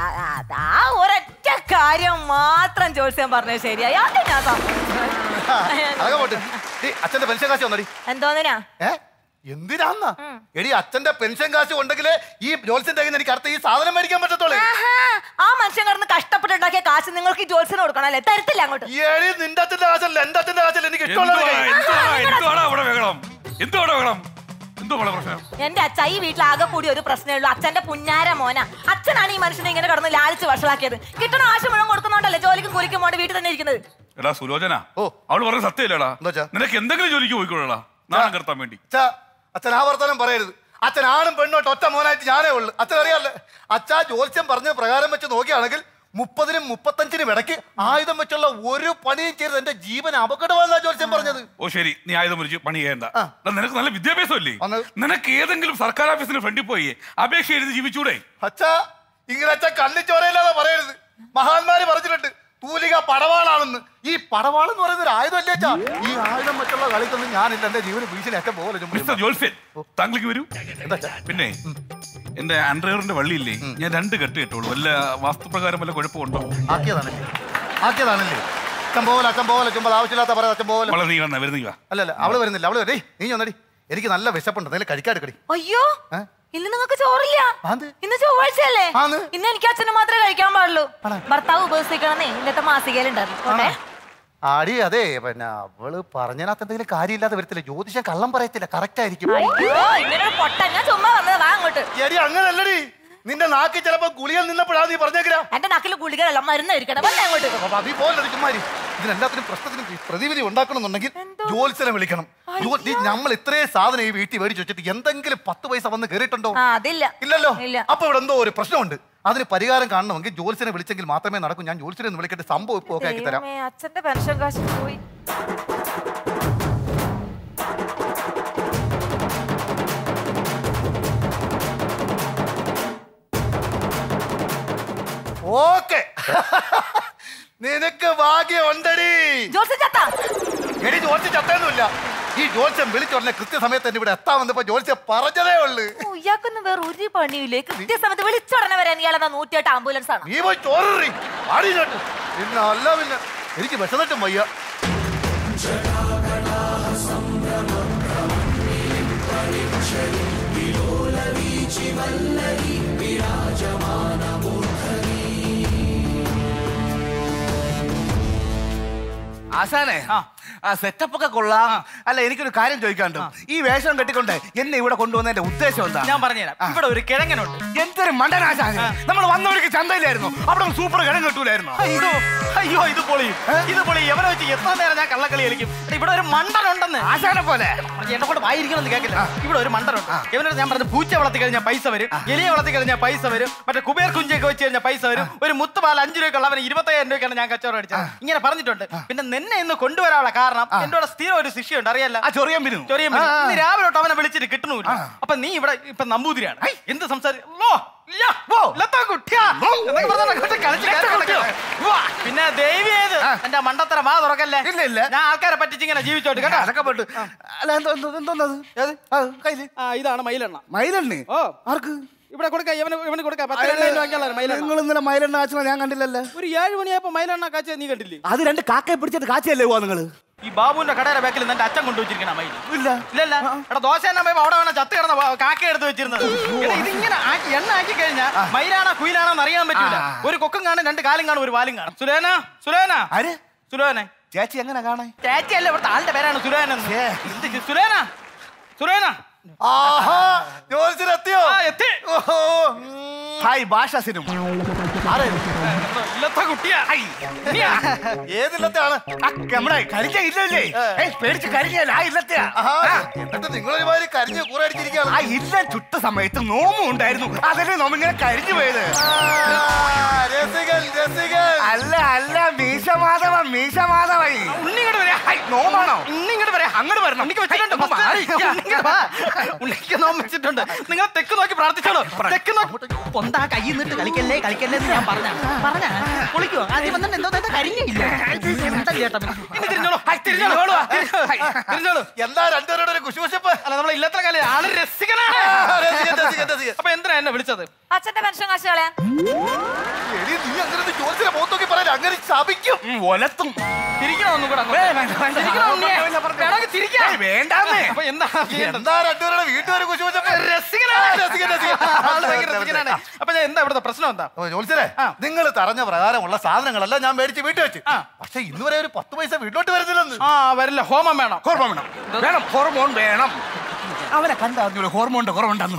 ആ ഒരൊറ്റ കാര്യം മാത്രം ജ്യോത്സ്യം പറഞ്ഞത് ശരിയായി അത് ഞാൻ സമ്മതിച്ചു. അതൊക്കെ പോട്ട് എടി, അച്ഛന്റെ പെൻഷൻ കാശ് വന്നടി എന്തോന്നിനാ ഏ എന്തിനാന്നാ എടി അച്ഛന്റെ പെൻഷൻ കാശ് ഉണ്ടെങ്കിലേ ഈ ജോത്സ്യം തയ്യുന്ന എനിക്ക് അടുത്ത ഈ സാധനം മേടിക്കാൻ പറ്റത്തുള്ളൂ ആഹാ, ആ മനുഷ്യൻ കിടന്ന് കഷ്ടപ്പെട്ടുണ്ടാക്കിയ കാശ് നിങ്ങൾക്ക് ഈ ജ്യോത്സ്യന് കൊടുക്കണം അല്ലേ തരത്തില്ല അങ്ങോട്ട് എടി നിന്റെ അച്ഛന്റെ കാശല്ല എന്റെ അച്ഛന്റെ കാശല്ല എനിക്ക് ഇഷ്ടമുള്ളത് എന്തുവാ കഴി. എന്തുവാ എന്തുവാടാ അവിടെ ബഹളം എന്തുവാടാ ബഹളം എന്തോ മോളെ പ്രശ്നം എന്റെ അച്ഛ ഈ വീട്ടിൽ ആകെ കൂടി ഒരു പ്രശ്നമേ ഉള്ളൂ അച്ഛന്റെ പുന്നാര മോന അച്ഛനാണ് ഈ മനുഷ്യനെ ഇങ്ങനെ കിടന്ന് ലാളിച്ച് വഷളാക്കിയത് കിട്ടണ ആശ മുഴുവൻ കൊടുക്കുന്നോണ്ടല്ലേ ജോലിക്കും കൂലിക്കും പോണ്ട് വീട്ടിൽ തന്നെ ഇരിക്കുന്നത് എടാ സുലോചന ഓ അവള് പറഞ്ഞ സത്യമില്ലടാ നിനക്ക് എന്തെങ്കിലും ജോലിക്ക് പോയിക്കോളാ നാണം കടത്താൻ വേണ്ടി അച്ഛാ അച്ഛൻ ആ വർത്തമാനം പറയരുത് അച്ഛൻ ആണും പെണ്ണോട്ട് ഒറ്റ മോനായിട്ട് ഞാനേ ഉള്ളു അച്ഛൻ അറിയാല്ലേ അച്ഛാ ജോത്സ്യം പറഞ്ഞ പ്രകാരം വെച്ച് നോക്കുകയാണെങ്കിൽ മുപ്പതിനും മുപ്പത്തഞ്ചിനും ഇടയ്ക്ക് ആയുധം വെച്ചുള്ള ഒരു പണിയും ചെയ്ത് എന്റെ ജീവൻ അപകടമാണെന്നാ ജോത്സ്യം പറഞ്ഞത് ഓ ശരി നീ ആയുധം മുറിച്ച് പണി ചെയ്യണ്ട എടാ, നിനക്ക് നല്ല വിദ്യാഭ്യാസം ഇല്ലേ നിനക്ക് ഏതെങ്കിലും സർക്കാർ ഓഫീസിന് ഫ്രണ്ടിൽ പോയി അപേക്ഷ എഴുതി ജീവിച്ചൂടെ അച്ഛാ ഇങ്ങനെ അച്ഛാ കണ്ണിച്ചോരയില്ലാതെ പറയരുത് മഹാന്മാര് പറഞ്ഞിട്ടുണ്ട് തൂലിക പടവാളാണെന്ന് ഈ പടവാൾ എന്ന് പറയുന്ന ഒരു ആയുധമല്ലേ അച്ഛാ ഈ ആയുധം വെച്ചുള്ള കളിക്കൊന്നും ഞാനില്ല എന്റെ ജീവന് ഭീഷണി ഏറ്റവും പോലെ മിസ്റ്റർ ജോത്സ്യൻ താങ്കളേക്ക് വരൂ പിന്നെ എന്റെ അണ്ടർവെയറിന്റെ വള്ളിയില്ലേ ഞാൻ രണ്ട് കെട്ട് കെട്ടുള്ളൂ വല്ല വാസ്തുപ്രകാരം വല്ല കുഴപ്പമുണ്ടോ ആക്കിയതാണല്ലേ ആക്കിയതാണല്ലേ അച്ഛൻ പോലെ അച്ഛൻ പോലെ ചുമ്മാ ആവശ്യമില്ലാത്ത പറയാം അച്ഛൻ പോലെ വളരെ നീ വന്ന വരുന്നീ വാ അല്ലല്ല അവള് വരുന്നില്ല അവള് വരേ നീ ഒന്നടി എനിക്ക് നല്ല വിശപ്പുണ്ട് എന്തെങ്കിലും കഴിക്കാടുക്കടി അയ്യോ ഇന്ന് നിങ്ങൾക്ക് ചോറില്ല ഇന്ന് ചൊവ്വാഴ്ചയല്ലേ ഇന്ന് എനിക്ക് അച്ഛന് മാത്രമേ കഴിക്കാൻ പാടുള്ളൂ ഭർത്താവ് ഉപവസിക്കണമെന്നേ ഇന്നത്തെ മാസികയിലുണ്ടായിരുന്നു പോട്ടെ ആടി അതെ പിന്നെ അവള് പറഞ്ഞതിനകത്ത് എന്തെങ്കിലും കാര്യമില്ലാതെ വരത്തില്ല ജ്യോതിഷം കള്ളം പറയത്തില്ല കറക്റ്റ് ആയിരിക്കും അയ്യോ ഇങ്ങനെ ഒരു പൊട്ടൻ ഞാൻ ചുമ്മാ വന്നത് വാ അങ്ങോട്ട് എടി അങ്ങനല്ലടി നിന്റെ നാക്കി ചിലപ്പോ ഗുളികൾ നിന്നപ്പോഴാ നീ പറഞ്ഞേക്കരാ എന്റെ നക്കില് ഗുളികളല്ല മരുന്ന് ഇരിക്കണം വന്നേ അങ്ങോട്ട് നീ പോലെ ചുമ്മാരി ഇതിനെല്ലാത്തിനും പ്രശ്നത്തിനും പ്രതിവിധി ഉണ്ടാക്കണമെന്നുണ്ടെങ്കിൽ ജോത്സനെ വിളിക്കണം ജോ- നീ നമ്മൾ ഇത്രയും സാധനം ഈ വീട്ടിൽ മേടിച്ച് വെച്ചിട്ട് എന്തെങ്കിലും പത്ത് പൈസ വന്ന് കയറിയിട്ടുണ്ടോ ആ അതില്ല ഇല്ലല്ലോ ഇല്ല അപ്പൊ ഇവിടെ എന്തോ ഒരു പ്രശ്നമുണ്ട് അതിന് പരിഹാരം കാണണമെങ്കിൽ ജോത്സനെ വിളിച്ചെങ്കിൽ മാത്രമേ നടക്കൂ ഞാൻ ജോത്സനെ ഒന്ന് വിളിക്കട്ടെ സംഭവം ഇപ്പൊ ഒക്കെ ആക്കി തരാം ദൈവമേ, അച്ഛന്റെ പെൻഷൻ കാശ് പോയി ഓക്കെ നിനക്ക് ഭാഗ്യം ഉണ്ടടി എടി ജോത്സ്യം ചത്തൊന്നുമില്ല ഈ ജോത്സ്യം വിളിച്ചുടനെ കൃത്യസമയത്ത് തന്നെ ഇവിടെ എത്താൻ വന്നപ്പോ ജോത്സ്യം പറഞ്ഞതേ ഉള്ളു ഓ, ഇയാൾക്കൊന്നും വേറെ ഒരു പണിയില്ലേ കൃത്യസമയത്ത് വിളിച്ചുടനെ വരാൻ ഇയാളെന്നാ നൂറ്റിയെട്ട് ആംബുലൻസ് ആണ് നീ പോയി ചോറി ആടിയിട്ട് പിന്നെ അല്ല പിന്നെ എനിക്ക് വിശന്നിട്ടും വയ്യ ആശാനെ ആ സെറ്റപ്പ് ഒക്കെ കൊള്ളാം അല്ല എനിക്കൊരു കാര്യം ചോദിക്കാണ്ട് ഈ വേഷം കെട്ടിക്കൊണ്ട് എന്നെ ഇവിടെ കൊണ്ടുവന്നതിന്റെ ഉദ്ദേശം എന്താ ഞാൻ പറഞ്ഞുതരാം ഇവിടെ ഒരു കിഴങ്ങനുണ്ട് എന്തൊരു മണ്ടനാശാനെ നമ്മൾ വന്നവർക്ക് ചന്തയിലായിരുന്നു അവിടെ സൂപ്പർ കിഴങ്ങ് കിട്ടൂലായിരുന്നു അയ്യോ അയ്യോ ഇത് പൊളി ഇത് പൊളി എവരെ വെച്ച് എത്ര നേരം ഞാൻ കള്ളക്കളി കളിക്കും എടാ, ഇവിടെ ഒരു മണ്ടനുണ്ടെന്ന് ആശാനെ പോലെ എന്നെ കൊണ്ട് വായിരിക്കണമെന്ന് കേൾക്കില്ല ഇവിടെ ഒരു മണ്ടനുണ്ട് ഇവനോട് ഞാൻ പറഞ്ഞു പൂച്ച വളർത്തി കഴിഞ്ഞാൽ പൈസ വരും എലിയെ വളർത്തി കഴിഞ്ഞാൽ പൈസ വരും മറ്റേ കുബേർ കുഞ്ചൊക്കെ വെച്ച് കഴിഞ്ഞാൽ പൈസ വരും ഒരു മുത്തുപാൽ അഞ്ചു രൂപയ്ക്കുള്ള അവന് ഇരുപത്തയ്യായിരം രൂപയ്ക്കാണ് ഞാൻ കച്ചവടം അടിച്ചത് ഇങ്ങനെ പറഞ്ഞിട്ടുണ്ട് പിന്നെ നിന്നെ ഇന്ന് കൊണ്ടുവരാനുള്ള കാരണം എന്റെ കൂടെ സ്ഥിരം ഒരു ശിഷ്യയുണ്ട് അറിയാലോ ആ ചൊറിയാൻ പിന്നു ചൊറിയാൻ ആ, ആ. ഇന്ന് രാവിലെ തൊട്ട് അവനെ വിളിച്ചിട്ട് കിട്ടണമില്ല അപ്പൊ നീ ഇവിടെ ഇപ്പൊ നമ്പൂതിരിയാണ് എന്ത് സംസാരിക്കും പിന്നെ ദേവി ഏത് എന്റെ മണ്ടത്തര വാ തുറക്കല്ലേ ഇല്ല ഇല്ല ഞാൻ ആൾക്കാരെ പറ്റിച്ച് ഇങ്ങനെ ജീവിച്ചോട്ട് കേട്ടോ അതൊക്കെ പെട്ടു അല്ല എന്തോ എന്തോ എന്തോന്നത് ഏത് ആ കയ്യില് ആ ഇതാണ് മയിലെണ്ണ മയിലെണ്ണ ഓ ആർക്ക് ഇവിടെ കൊടുക്കാം ഇവന് ഇവന് കൊടുക്കാം പത്ത് രണ്ടായിരം രൂപയ്ക്കുള്ള മൈലെണ്ണ നിങ്ങൾ ഇന്നലെ മൈലെണ്ണ കാച്ചണ ഞാൻ കണ്ടില്ലല്ലോ ഒരു ഏഴ് മണിയായപ്പോ മൈലെണ്ണ കാച്ച നീ കണ്ടില്ലേ അത് രണ്ട് കാക്കയെ പിടിച്ചിട്ട് കാച്ചയല്ലേ പോവാ നിങ്ങള് ഈ ബാബുവിന്റെ കടയുടെ ബാക്കിൽ എന്റെ അച്ഛൻ കൊണ്ടുവച്ചിരിക്കണ മൈൽ ഇല്ല ഇല്ലല്ല എടാ ദോശ തന്നെ പോയപ്പോ അവിടെ വേണം ചത്ത് കിടന്ന വാ- കാക്ക എടുത്ത് വെച്ചിരുന്നത് എടാ, ഇതിങ്ങനെ ആക്കി എണ്ണ ആക്കി കഴിഞ്ഞാൽ മയിലാണോ കുയിലാണോ എന്ന് അറിയാൻ പറ്റൂല ഒരു കൊക്കും കാണും രണ്ട് കാലും കാണും ഒരു വാലും കാണും സുലേന സുലേന ആര് സുലേനെ ചേച്ചി എങ്ങനെ കാണാൻ ചേച്ചി അല്ല ഇവിടുത്തെ ആളുടെ പേരാണ് സുലേന എന്ന്. സുലേന സുലേന ആഹാ ജോലിസിലെത്തിയോ ആ, എത്തി ഹായ് ഭാഷ സിനിമ ഇല്ലത്തെ കുട്ടിയാ നീയാ? ഏതില്ലത്തെയാണ് നമ്മുടെ കരിഞ്ഞ ഇല്ലല്ലേ ഏയ്, പേടിച്ച് കരിഞ്ഞല്ല ആ ഇല്ലത്തെയാ എന്നിട്ട് നിങ്ങളൊരുമാതിരി കരിഞ്ഞ് കൂറടിച്ചിരിക്കുകയാണ് ആ ഇല്ല ചുട്ട സമയത്ത് നോമും ഉണ്ടായിരുന്നു അതല്ലേ നോമിങ്ങനെ കരിഞ്ഞു പോയത് അല്ല അല്ല മീശമാധവ മീശമാധവൻ ഉണ്ണിങ്ങോട്ട് വരാ നോമാണോ ഉണ്ണിങ്ങോട്ട് വരാ അങ്ങോട്ട് വരണം ഉണ്ണിക്ക് വെച്ചിട്ടുണ്ട് ഹൈ, first. മാറി. ഉണ്ണിങ്ങോട്ട് വാ. ഉണ്ണിക്ക് നോമ്പ് വെച്ചിട്ടുണ്ട് നിങ്ങൾ തെക്ക് നോക്കി പ്രാർത്ഥിച്ചോളൂ തെക്ക് നോക്കി പൊന്താ കൈ നിന്നിട്ട് കളിക്കല്ലേ കളിക്കല്ലേ എന്ന് ഞാൻ പറഞ്ഞ പറഞ്ഞ കുളിക്കോ ആദ്യം വന്നിട്ട് എന്തോ തന്നെ കരിഞ്ഞില്ല എന്താ ചേട്ടാ ഇനി തിരിഞ്ഞോളൂ ഹൈ, തിരിഞ്ഞോളൂ ഹൈ, തിരിഞ്ഞോളൂ എന്താ രണ്ടുപേരുടെ ഒരു കുശുവശപ്പ് അല്ല നമ്മളെ ഇല്ലത്ര കാലം ആള് രസികനാണ് രസികൻ, രസികൻ, രസികൻ. അപ്പൊ എന്തിനാ എന്നെ വിളിച്ചത് അച്ഛന്റെ പെൻഷൻ കാശ് കളയാൻ എടി, നീ അങ്ങനെ ജോലിസിനെ മുഖത്തോക്കി പറയാൻ അങ്ങനെ ശപിക്കും ഒലത്തും തിരിക്കണോ ഒന്നും കൂടെ അങ്ങോട്ട്? തിരിക്കണോ ഉണ്ണിയെ? വേണമെങ്കിൽ തിരിക്കാം. വേണ്ടാന്നേ അപ്പൊ എന്താ ചെയ്യേണ്ടത്? എന്താ രണ്ടുപേരുടെ വീട്ടുകാരെ കുശുവശപ്പ് രസികനാണ്. രസികൻ, രസികൻ. ആള് ഭയങ്കര രസികനാണ്. അപ്പൊ ഞാൻ എന്താ ഇവിടുത്തെ പ്രശ്നം എന്താ ജോലിസരെ നിങ്ങൾ പറഞ്ഞ പ്രകാരമുള്ള സാധനങ്ങളെല്ലാം ഞാൻ മേടിച്ച് വീട്ടിൽ വെച്ച് പക്ഷെ ഇന്ന് വരെ ഒരു പത്ത് പൈസ വീട്ടിലോട്ട് വരുന്നില്ലെന്ന് ആ വരില്ല ഹോമം വേണം ഹോർമോൺ വേണം വേണം ഹോർമോൺ വേണം അവനെ കണ്ടറിഞ്ഞു ഹോർമോണിന്റെ കുറവുണ്ടെന്ന്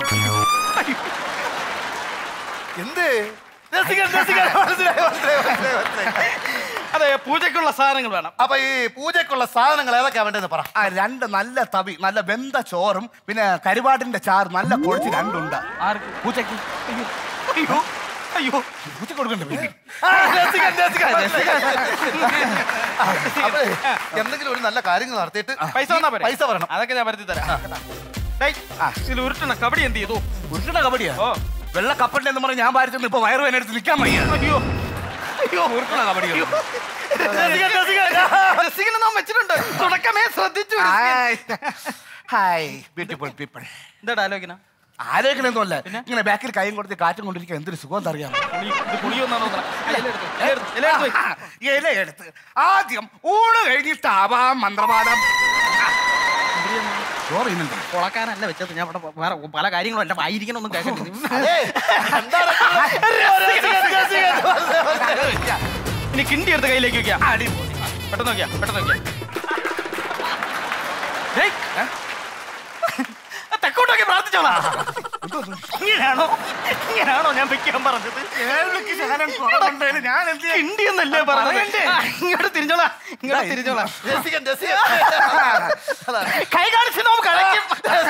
എന്ത് രസികൻ, രസികൻ. മനസ്സിലായി, മനസ്സിലായി, മനസ്സിലായി, മനസ്സിലായി. അതെ പൂജയ്ക്കുള്ള സാധനങ്ങൾ വേണം അപ്പൊ ഈ പൂജക്കുള്ള സാധനങ്ങൾ ഏതൊക്കെയാ വേണ്ടതെന്ന് പറ ആ രണ്ട് നല്ല തവി നല്ല വെന്ത ചോറും പിന്നെ കരുവാടിന്റെ ചാറ് നല്ല കുഴച്ച് രണ്ടുണ്ട് ആർക്ക് പൂജയ്ക്ക് അയ്യോ അയ്യോ അയ്യോ പൂജ കൊടുക്കണ്ടേ ആ, രസികൻ, രസികൻ, രസികൻ. അപ്പൊ എന്തെങ്കിലും ഒരു നല്ല കാര്യങ്ങൾ നടത്തിയിട്ട് പൈസ വന്നാ പോരെ? പൈസ വരണം അതൊക്കെ ഞാൻ വരുത്തി തരാം ഡേയ്, ഇതിൽ ഉരുട്ടണ കബഡി എന്ത് ചെയ്തു ഉരുട്ടണ കബഡിയാ വെള്ള കപ്പലിന്റെ എന്ന് പറഞ്ഞ് ഞാൻ ഭാരിച്ചെന്ന് ഇപ്പൊ വയറുവേന എടുത്ത് നിൽക്കാൻ വയ്യ അയ്യോ അയ്യോ ഉരുട്ടണ കബഡിയോ രസികൻ, രസികൻ. രസികനെ നാം വെച്ചിട്ടുണ്ട് തുടക്കമേ ശ്രദ്ധിച്ചു ഹായ് ബ്യൂട്ടിഫുൾ പീപ്പിൾ എന്താ ആലോചന ആലോചനയൊന്നുമല്ല ഇങ്ങനെ ബാക്കിൽ കൈയും കൊടുത്ത് കാറ്റും കൊണ്ടിരിക്കാൻ എന്തൊരു സുഖം അറിയാം ഇത് പുളിയൊന്നാണോ ഇല എടുത്ത് ആദ്യം ഊണ് കഴിഞ്ഞിട്ട് ആവാം മന്ത്രവാദം ചോറ് ഇന്നുണ്ട് പൊളക്കാനല്ല വെച്ചത് ഞാൻ ഇവിടെ വേറെ പല കാര്യങ്ങളും എന്റെ വായിരിക്കണമൊന്നും കേൾക്കണ്ട ഇനി കിണ്ടി എടുത്ത് കയ്യിലേക്ക് വെക്കാം പെട്ടെന്ന് നോക്കിയാ പെട്ടെന്ന് നോക്കിയാ ഡേയ്, ഏ? തെക്കോട്ടൊക്കെ പ്രാർത്ഥിച്ചോളാം ഇങ്ങനെയാണോ ഇങ്ങനെയാണോ ഞാൻ വെക്കാൻ പറഞ്ഞത് ഞാൻ എന്ത് കിണ്ടി എന്നല്ലേ പറഞ്ഞത് ആ, ഇങ്ങോട്ട് തിരിഞ്ഞോളാം ഇങ്ങോട്ട് തിരിഞ്ഞോളാം കൈ കാണിച്ച് നമുക്ക് കളയ്ക്കും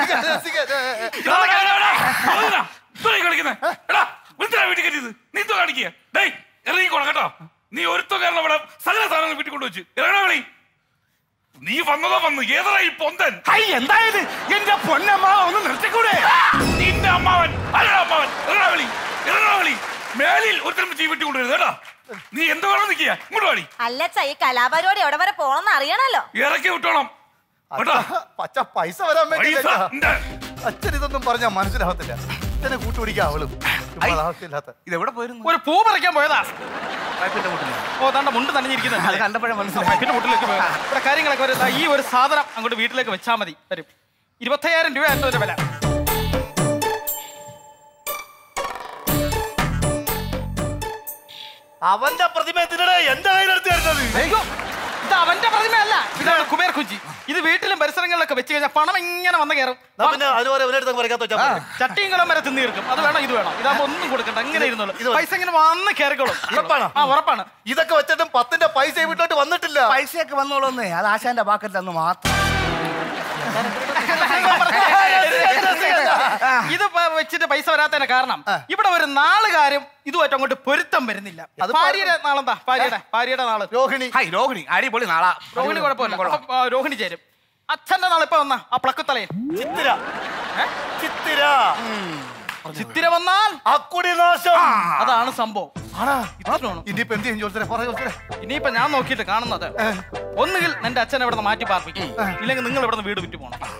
ഇറങ്ങിക്കോളാം കേട്ടോ നീ ഒരുത്തോ കാരണം ഇവിടെ സകല സാധനങ്ങൾ വീട്ടിൽ കൊണ്ടുവച്ച് ഇറങ്ങണ കളി നീ വന്നതോ വന്നു ഏതാ ഈ പൊന്തൻ ഹൈ എന്തായത് എന്റെ പൊന്നമ്മ ഒന്ന് നിർത്തിക്കൂടെ നിന്റെ അമ്മാവൻ അല്ലടാ അമ്മാവൻ ഇറങ്ങണ കളി ഇറങ്ങണ കളി മേലിൽ ഒരുത്തരം തീ വീട്ടിൽ കൊണ്ടുവരുത് കേട്ടോ നീ എന്ത് വേണം നിൽക്കുക ഇങ്ങോട്ട് കളി അല്ലച്ച ഈ കലാപരിപാടി എവിടെ വരെ പോണെന്ന് അറിയണല്ലോ ഇറക്കി വിട്ടോണം കേട്ടോ പച്ച പൈസ വരാൻ വേണ്ടി പൈസ ഉണ്ട്. അച്ഛൻ ഇതൊന്നും പറഞ്ഞാൽ മനസ്സിലാവത്തില്ല അച്ഛനെ കൂട്ടുപിടിക്കുക അവളും ചുമ്മാ ആവശ്യമില്ലാത്ത ഇതെവിടെ പോയിരുന്നു ഒരു പൂ പറിക്കാൻ പോയതാ പൈപ്പിന്റെ മുട്ടില് ഓ തണ്ട മുണ്ട് നനഞ്ഞിരിക്കുന്നത് അത് കണ്ടപ്പോഴേ മനസ്സിലായി. പൈപ്പിന്റെ മുട്ടിലേക്ക് പോയതാ ഇവിടെ കാര്യങ്ങളൊക്കെ വരും ദാ ഈ ഒരു സാധനം അങ്ങോട്ട് വീട്ടിലേക്ക് വെച്ചാൽ മതി വരും ഇരുപത്തയ്യായിരം രൂപ എന്റെ ഒരു വില അവന്റെ പ്രതിമ എന്തിനാ എന്റെ കയ്യിലെടുത്ത് തരുന്നത് അയ്യോ, ഇത് അവന്റെ പ്രതിമയല്ല ഇതാണ് കുബേർ കുഞ്ചി ഇത് വീട്ടിലും പരിസരങ്ങളിലൊക്കെ വെച്ച് കഴിഞ്ഞാൽ പണം ഇങ്ങനെ വന്ന് കയറും എന്നാ പിന്നെ അതുപോലെ ഇവരെടുത്ത് പറിക്കാത്ത വെച്ചാൽ മതി. ചട്ടിയും കളം വരെ തിന്നു തീർക്കും അത് വേണം ഇത് വേണം ഇതാകുമ്പോ ഒന്നും കൊടുക്കണ്ട അങ്ങനെ ഇരുന്നോളൂ പൈസ ഇങ്ങനെ വന്ന് കയറിക്കോളും ഉറപ്പാണോ? ആ ഉറപ്പാണ് ഇതൊക്കെ വെച്ചിട്ടും പത്തിന്റെ പൈസ വീട്ടിലോട്ട് വന്നിട്ടില്ല പൈസയൊക്കെ വന്നോളൂന്നേ അത് ആശാന്റെ പാക്കറ്റിലന്ന് മാത്രം ഇത് പ- വെച്ചിട്ട് പൈസ വരാത്തതിന്റെ കാരണം ഇവിടെ ഒരു നാല് കാര്യം ഇതുമായിട്ട് അങ്ങോട്ട് പൊരുത്തം വരുന്നില്ല അത് ഭാര്യയുടെ നാളെന്താ ഭാര്യയുടെ ഭാര്യയുടെ നാള് രോഹിണി ഹൈ രോഹിണി അടിപൊളി നാളാ രോഹിണി കുഴപ്പമില്ല അപ്പൊ, ആ, രോഹിണി ചേരും അച്ഛന്റെ നാളെ ഇപ്പൊ വന്ന ആ പ്ലക്കുത്തലയൻ ചിത്തിര ചിത്തിര ചിത്തിര വന്നാൽ അക്കുടി നാശം അതാണ് സംഭവം ഇനിയിപ്പോ എന്ത് ചെയ്യും ജോത്സരെ പറ ജോത്സരെ ഇനിയിപ്പോ ഞാൻ നോക്കിയിട്ട് കാണുന്നത് ഒന്നുകിൽ എന്റെ അച്ഛനെ ഇവിടെ മാറ്റി പാർപ്പിക്കും ഇല്ലെങ്കിൽ നിങ്ങൾ ഇവിടെ വീട് വിറ്റ് പോകണം